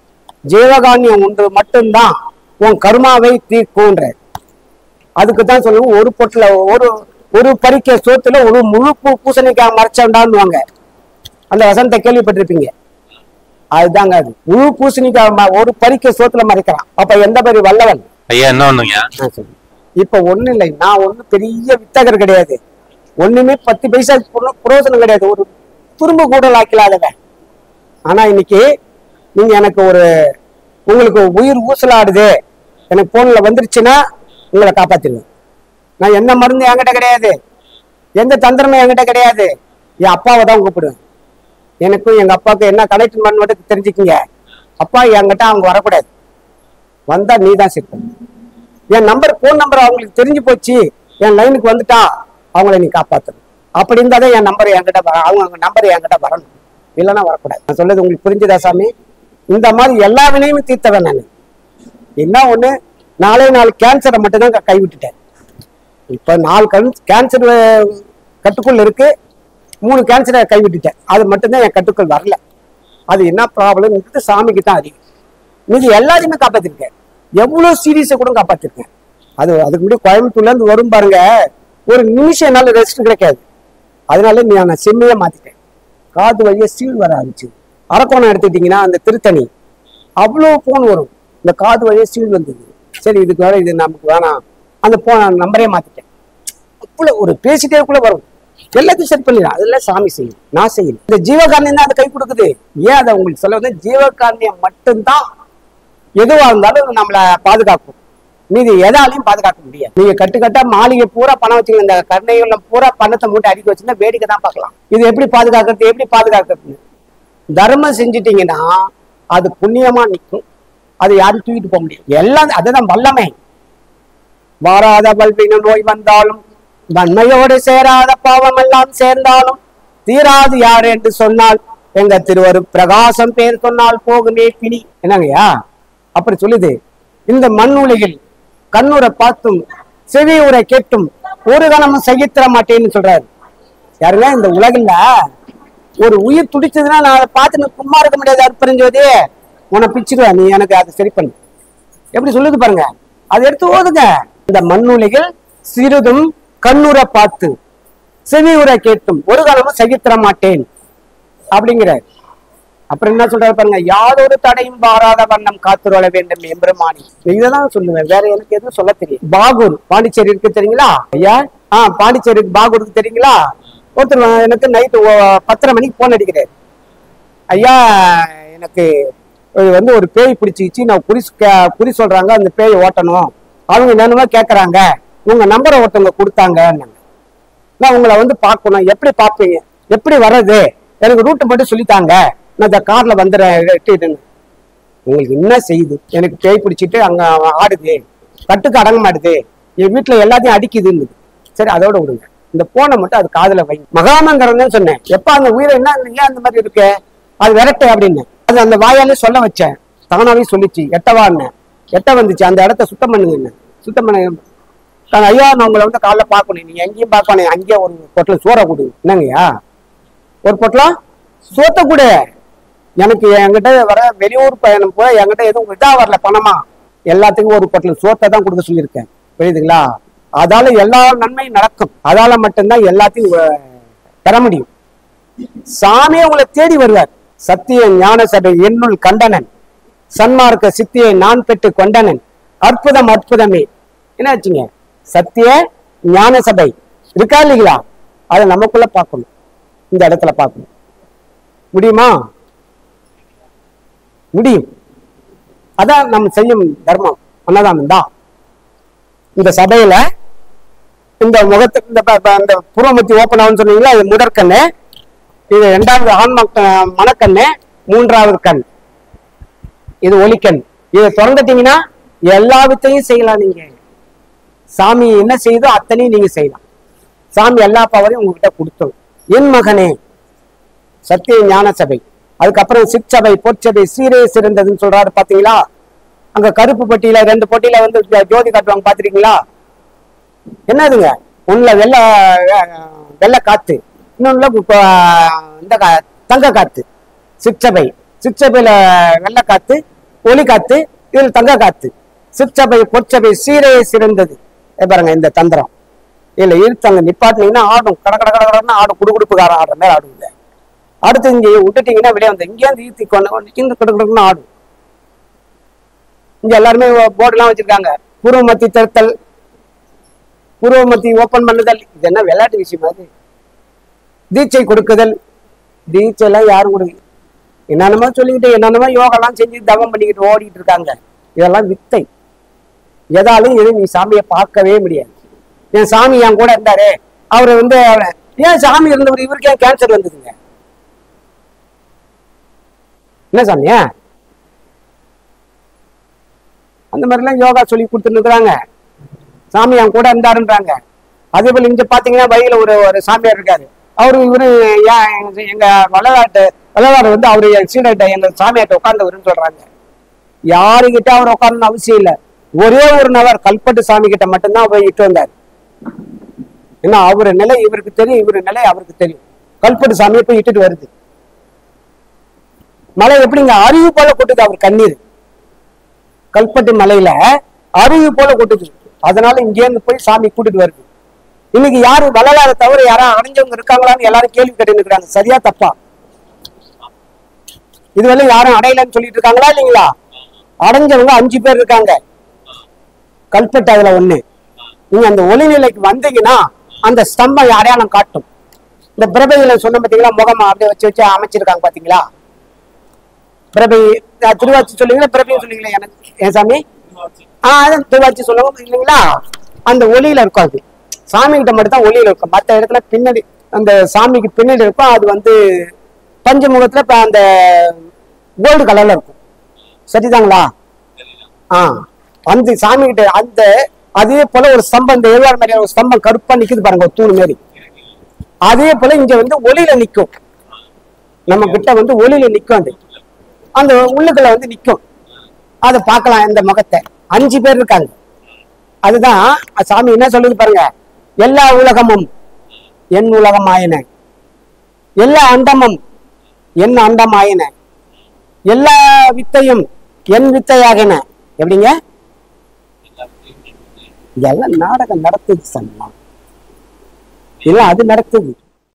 ஜீவகான்யம் ஒன்று மட்டும்தான் உன் கருமாவை தீர்க்கும்ன்றார் அதுக்கு தான் சொல்லுவோம் ஒரு பொட்டுல ஒரு ஒரு பறிக்க சோத்துல ஒரு முழு பூ பூசணிக்காய் மறைச்சண்டான்னுவாங்க அந்த வசனத்தை கேள்விப்பட்டிருப்பீங்க அதுதாங்க அது முழு பூசணிக்காய் ம- ஒரு பறிக்க சோத்துல மறைக்கிறான் அப்ப எந்த மாதிரி வல்லவன் ஐயா என்ன ஒண்ணுங்க நான் சொல்றேன். இப்ப ஒண்ணு இல்லை நான் ஒண்ணு பெரிய வித்தகர் கிடையாது ஒண்ணுமே பத்து பைசா புர- புரோஜனம் கிடையாது ஒரு துரும்பு கூட ஆக்கலாதவன் ஆனா இன்னைக்கு நீங்க எனக்கு ஒரு உங்களுக்கு உயிர் ஊசலாடுது எனக்கு போன்ல வந்துருச்சுன்னா உங்களை காப்பாத்திடுவேன் நான் எந்த மருந்து என்கிட்ட கிடையாது எந்த தந்திரமும் என்கிட்ட கிடையாது என் அப்பாவை தான் கூப்பிடுவேன் எனக்கும் எங்க அப்பாவுக்கு என்ன கனெக்ட் பண்ண மட்டும் தெரிஞ்சுக்கிங்க அப்பா என்கிட்ட அவங்க வரக்கூடாது வந்தா நீ தான் சிற்பம் என் நம்பர் போன் நம்பர் அவங்களுக்கு தெரிஞ்சு போச்சு என் லைனுக்கு வந்துட்டா அவங்கள நீ காப்பாத்தணும் அப்படி இருந்தாதான் என் நம்பர் என்கிட்ட வர அவங்க அவங்க நம்பர் என்கிட்ட வரணும் இல்லைன்னா வரக்கூடாது நான் சொல்றது உங்களுக்கு புரிஞ்சுதா சாமி இந்த மாதிரி எல்லா வினையும் தீர்த்தவன் நான் என்ன ஒண்ணு நாலே நாலு கேன்சரை மட்டும்தான் க- கைவிட்டுட்டேன் இப்ப நாலு கண் கேன்சர் கட்டுக்குள் இருக்கு மூணு கேன்சரை கைவிட்டுட்டேன் அது மட்டும்தான் என் கட்டுக்குள் வரல அது என்ன ப்ராப்ளம் சாமிக்கு தான் அறியும் மீதி எல்லாத்தையுமே காப்பாத்திருக்கேன் எவ்வளவு சீரியஸை கூட காப்பாத்திருக்கேன் அது அதுக்கு முன்னாடி கோயம்புத்தூர்ல இருந்து வரும் பாருங்க ஒரு நிமிஷம் என்னால ரெஸ்ட் கிடைக்காது அதனால நீ நான் செம்மையா மாத்திட்டேன் காது வழியா சீல் வர ஆரம்பிச்சு அரக்கோணம் எடுத்துட்டீங்கன்னா அந்த திருத்தணி அவ்வளோ போன் வரும் இந்த காது வழியா சீல் வந்தது சரி இதுக்கு வேற இது நமக்கு வேணாம் அந்த போன நம்பரே மாத்திட்டேன் அவ்வளோ ஒரு பேசிட்டே கூட வரும் எல்லாத்தையும் செட் பண்ணிடலாம் அதெல்லாம் சாமி செய்யும் நான் செய்யணும் இந்த ஜீவகாரணியம் தான் அது கை கொடுக்குது ஏன் அதை உங்களுக்கு சொல்ல வந்து ஜீவகாரணியம் மட்டும்தான் எதுவா இருந்தாலும் நம்மளை பாதுகாக்கும் மீதி எதாலையும் பாதுகாக்க முடியாது நீங்க கட்டு கட்டா மாளிகை பூரா பணம் வச்சுக்கல இந்த கருணைகள்ல பூரா பணத்தை மூட்டை அடிக்க வச்சிருந்தா வேடிக்கை தான் பார்க்கலாம் இது எப்படி பாதுகாக்கிறது எப்படி பாதுகாக்கிறது தர்மம் செஞ்சிட்டீங்கன்னா அது புண்ணியமா நிற்கும் அது யாரும் தூக்கிட்டு போக முடியும் எல்லாம் அதுதான் வல்லமை வாராத வல்வின நோய் வந்தாலும் வன்மையோடு சேராத பாவம் எல்லாம் சேர்ந்தாலும் தீராது யார் என்று சொன்னால் எங்க திருவரு பிரகாசம் பேர் சொன்னால் போகுமே பிணி என்னங்கய்யா அப்படி சொல்லுது இந்த மண்ணுலகில் கண்ணுரை பார்த்தும் செவி உரை கேட்டும் ஒரு கணமும் சகித்திர மாட்டேன்னு சொல்றாரு யாருங்க இந்த உலகில் ஒரு உயிர் துடிச்சதுன்னா நான் அதை பார்த்து சும்மா இருக்க முடியாது அற்பறிஞ்சோதே உன்னை பிச்சிருவா நீ எனக்கு அதை சரி பண்ணு எப்படி சொல்லுது பாருங்க அதை எடுத்து ஓதுங்க இந்த மண்ணுலகில் சிறிதும் கண்ணுற பார்த்து செவி உரை கேட்டும் ஒரு காலமும் சகித்திர மாட்டேன் அப்படிங்கிறார் அப்புறம் என்ன சொல்றாரு பாருங்க யாதொரு தடையும் பாராத வண்ணம் காத்துருள வேண்டும் எம்பெருமானி இதுதான் சொல்லுவேன் வேற எனக்கு எதுவும் சொல்ல தெரியும் பாகூர் பாண்டிச்சேரி இருக்கு தெரியுங்களா ஐயா ஆ பாண்டிச்சேரிக்கு பாகூருக்கு தெரியுங்களா ஒருத்தர் வ- எனக்கு நைட்டு பத்தரை மணிக்கு போன் அடிக்கிறாரு ஐயா எனக்கு இது வந்து ஒரு பேய் பிடிச்சிக்கிச்சு நான் குறி கே- குறி சொல்றாங்க அந்த பேயை ஓட்டணும் அவங்க என்னென்னமோ கேட்கறாங்க உங்க நம்பரை ஒருத்தவங்க கொடுத்தாங்க நான் உங்களை வந்து பார்க்கணும் எப்படி பார்ப்பீங்க எப்படி வர்றது எனக்கு ரூட்டை மட்டும் சொல்லித்தாங்க நான் இந்த கார்ல வந்துடுறேன் உங்களுக்கு என்ன செய்யுது எனக்கு பேய் பிடிச்சிட்டு அங்க ஆடுது கட்டுக்கு அடங்க மாட்டுது என் வீட்டுல எல்லாத்தையும் அடிக்குதுன்னு சரி அதோட விடுங்க இந்த போனை மட்டும் அது காதுல வை மகாமந்திரம் சொன்னேன் எப்ப அந்த உயிரை என்ன ஏன் அந்த மாதிரி இருக்கு அது விரட்டு அப்படின்னு அது அந்த வாயாலே சொல்ல வச்சேன் தானாவே சொல்லிச்சு எட்டவான்னு எட்ட வந்துச்சு அந்த இடத்த சுத்தம் பண்ணுங்க என்ன சுத்தம் பண்ண நான் ஐயா நான் உங்களை வந்து காலைல பார்க்கணும் நீங்க எங்கேயும் பார்க்கணும் அங்கேயே ஒரு பொட்டில் சோறை கொடு என்னங்கய்யா ஒரு பொட்டலம் சோத்த கொடு எனக்கு என்கிட்ட வர வெளியூர் பயணம் போய் என்கிட்ட எதுவும் இதா வரல பணமா எல்லாத்துக்கும் ஒரு பொட்டலம் சோத்தை தான் கொடுக்க சொல்லியிருக்கேன் புரியுதுங்களா அதால எல்லா நன்மையும் நடக்கும் அதால மட்டும்தான் எல்லாத்தையும் அஹ், பெற முடியும் சாமி உங்களை தேடி வருவார் சத்திய ஞான சபை என்னுள் கண்டனன் சன்மார்க்க சித்தியை நான் பெற்று கொண்டனன் அற்புதம் அற்புதமே என்ன ஆச்சுங்க சத்திய ஞான சபை இருக்கா இல்லைங்களா அதை நமக்குள்ள பார்க்கணும் இந்த இடத்துல பார்க்கணும் முடியுமா முடியும் அதான் நம்ம செய்யும் தர்மம் அன்னதானம் தான் இந்த சபையில இந்த முகத்துக்கு இந்த ப- ப- இந்த புறமுத்தி ஓப்பன் ஆகும்னு சொன்னீங்களா இது முதற்கண்ணு இது இரண்டாவது ஆன்ம க- மனக்கண்ணு மூன்றாவது கண் இது ஒலிக்கண் இதை திறந்துட்டீங்கன்னா எல்லா வித்தையும் செய்யலாம் நீங்க சாமி என்ன செய்யுதோ அத்தனையும் நீங்க செய்யலாம் சாமி எல்லா பவரையும் உங்ககிட்ட கொடுத்தோம் என் மகனே சத்திய ஞான சபை அதுக்கப்புறம் சிற்சபை பொற்சபை சீரே சிறந்ததுன்னு சொல்றாரு பாத்தீங்களா அங்க கருப்பு பொட்டியில ரெண்டு பொட்டியில வந்து ஜோ- ஜோதி காட்டுவாங்க பாத்திருக்கீங்களா என்னதுங்க ஒண்ணுல வெள்ளை அஹ், வெள்ளை காத்து இன்னொன்னுல கு- இந்த கா- தங்க காத்து சிற்சபை சிற்சபையில வெள்ளை காத்து ஒளி காத்து இதில் தங்க காத்து சிற்சபை பொற்சபை சீரே சிறந்தது இதை பாருங்க இந்த தந்திரம் இல்ல இருத்தாங்க நிப்பாட்டினீங்கன்னா ஆடும் கட கட கட கடன்னு ஆடும் குடுகுடுப்புக்காரன் ஆடுற மாதிரி ஆடுங்க அடுத்து இங்க விட்டுட்டீங்கன்னா வெளியே வந்து இங்கேருந்து ஈர்த்தி கொண்டு இங்க கிட கிடக்குன்னு ஆடும் இங்க எல்லாருமே போர்டுலாம் வச்சிருக்காங்க பூர்வமத்தி திருத்தல் பூர்வமத்தி ஓபன் பண்ணுதல் இது என்ன விளையாட்டு விஷயமா அது தீட்சை கொடுக்குதல் தீட்சை எல்லாம் யாரும் கொடுக்க என்னென்னமோ சொல்லிக்கிட்டு என்னென்னமோ யோகாலாம் செஞ்சு தவம் பண்ணிக்கிட்டு ஓடிட்டு இருக்காங்க இதெல்லாம் வித்தை எதாலும் இது நீ சாமியை பார்க்கவே முடியாது என் சாமி என் கூட இருந்தாரு அவர் வந்து அவரை- ஏன் சாமி இருந்தவர் இவருக்கு ஏன் கேன்சர் வந்ததுங்க என்ன சாமியா அந்த மாதிரிலாம் யோகா சொல்லி கொடுத்துட்டு இருக்கிறாங்க சாமி என் கூட இருந்தாருன்றாங்க அதே போல இங்க பாத்தீங்கன்னா வழியில ஒரு ஒரு சாமியார் இருக்காரு அவரு இவரு ஏன் எங்க- எங்க வள்ளலாட்டு வள்ளலாறு வந்து அவரு சீடாட்ட எங்க சாமியார்ட்ட உட்கார்ந்தவருன்னு சொல்றாங்க யாருகிட்ட அவர் உட்காரணும் அவசியம் இல்ல ஒரே ஒரு நபர் கல்பட்டு சாமி கிட்ட மட்டும்தான் போய் இட்டு வந்தார் ஏன்னா அவரு நிலை இவருக்கு தெரியும் இவரு நிலை அவருக்கு தெரியும் கல்பட்டு சாமியை போய் இட்டுட்டு வருது மலை எப்படிங்க அருவி போல கொட்டுது அவர் கண்ணீர் கல்பட்டு மலையில அருவி போல கொட்டுது அதனால இங்க இருந்து போய் சாமி கூட்டிட்டு வருது இன்னைக்கு யாரு வள்ளலார தவிர யாரா அடைஞ்சவங்க இருக்காங்களான்னு எல்லாரும் கேள்வி கேட்டு இருக்கிறாங்க சரியா தப்பா இதுவரை யாரும் அடையலன்னு சொல்லிட்டு இருக்காங்களா இல்லைங்களா அடைஞ்சவங்க அஞ்சு பேர் இருக்காங்க கல்பட்டு அதுல ஒண்ணு நீங்க அந்த ஒளிநிலைக்கு வந்தீங்கன்னா அந்த ஸ்தம்பம் அடையாளம் காட்டும் இந்த பிரபையில சொன்ன பாத்தீங்களா முகமா அப்படியே வச்சு வச்சு அமைச்சிருக்காங்க பாத்தீங்களா பிரபை அஹ் திருவாச்சி சொல்லுவீங்களா பிரபையும் சொல்லுவீங்களா எனக்கு ஏன் சாமி ஆ அதான் திருவாச்சி சொல்லுவோம் இல்லைங்களா அந்த ஒளியில இருக்கும் அது சாமி கிட்ட மட்டும் தான் ஒளியில இருக்கும் மற்ற இடத்துல பின்னாடி அந்த சாமிக்கு பின்னாடி இருக்கும் அது வந்து பஞ்சமுகத்துல இப்ப அந்த கோல்டு கலர்ல இருக்கும் சரிதாங்களா ஆ அந்த சாமி கிட்ட அந்த அதே போல ஒரு ஸ்தம்பம் இந்த ஏழாறு மாதிரி ஒரு ஸ்தம்பம் கருப்பா நிக்குது பாருங்க ஒரு தூண் மாதிரி அதே போல இங்க வந்து ஒளியில நிக்கும் நம்ம கிட்ட வந்து ஒளியில நிக்கும் அது அந்த உள்ளுக்குள்ள வந்து நிக்கும் அதை பார்க்கலாம் இந்த முகத்தை அஞ்சு பேர் இருக்காங்க அதுதான் சாமி என்ன சொல்லுது பாருங்க எல்லா உலகமும் என் உலகம் ஆயின எல்லா அண்டமும் என் அண்டம் ஆயின எல்லா வித்தையும் என் வித்தையாகின எப்படிங்க எல்லாம் நாடகம் நடத்துது சன்னா இல்ல அது நடத்துது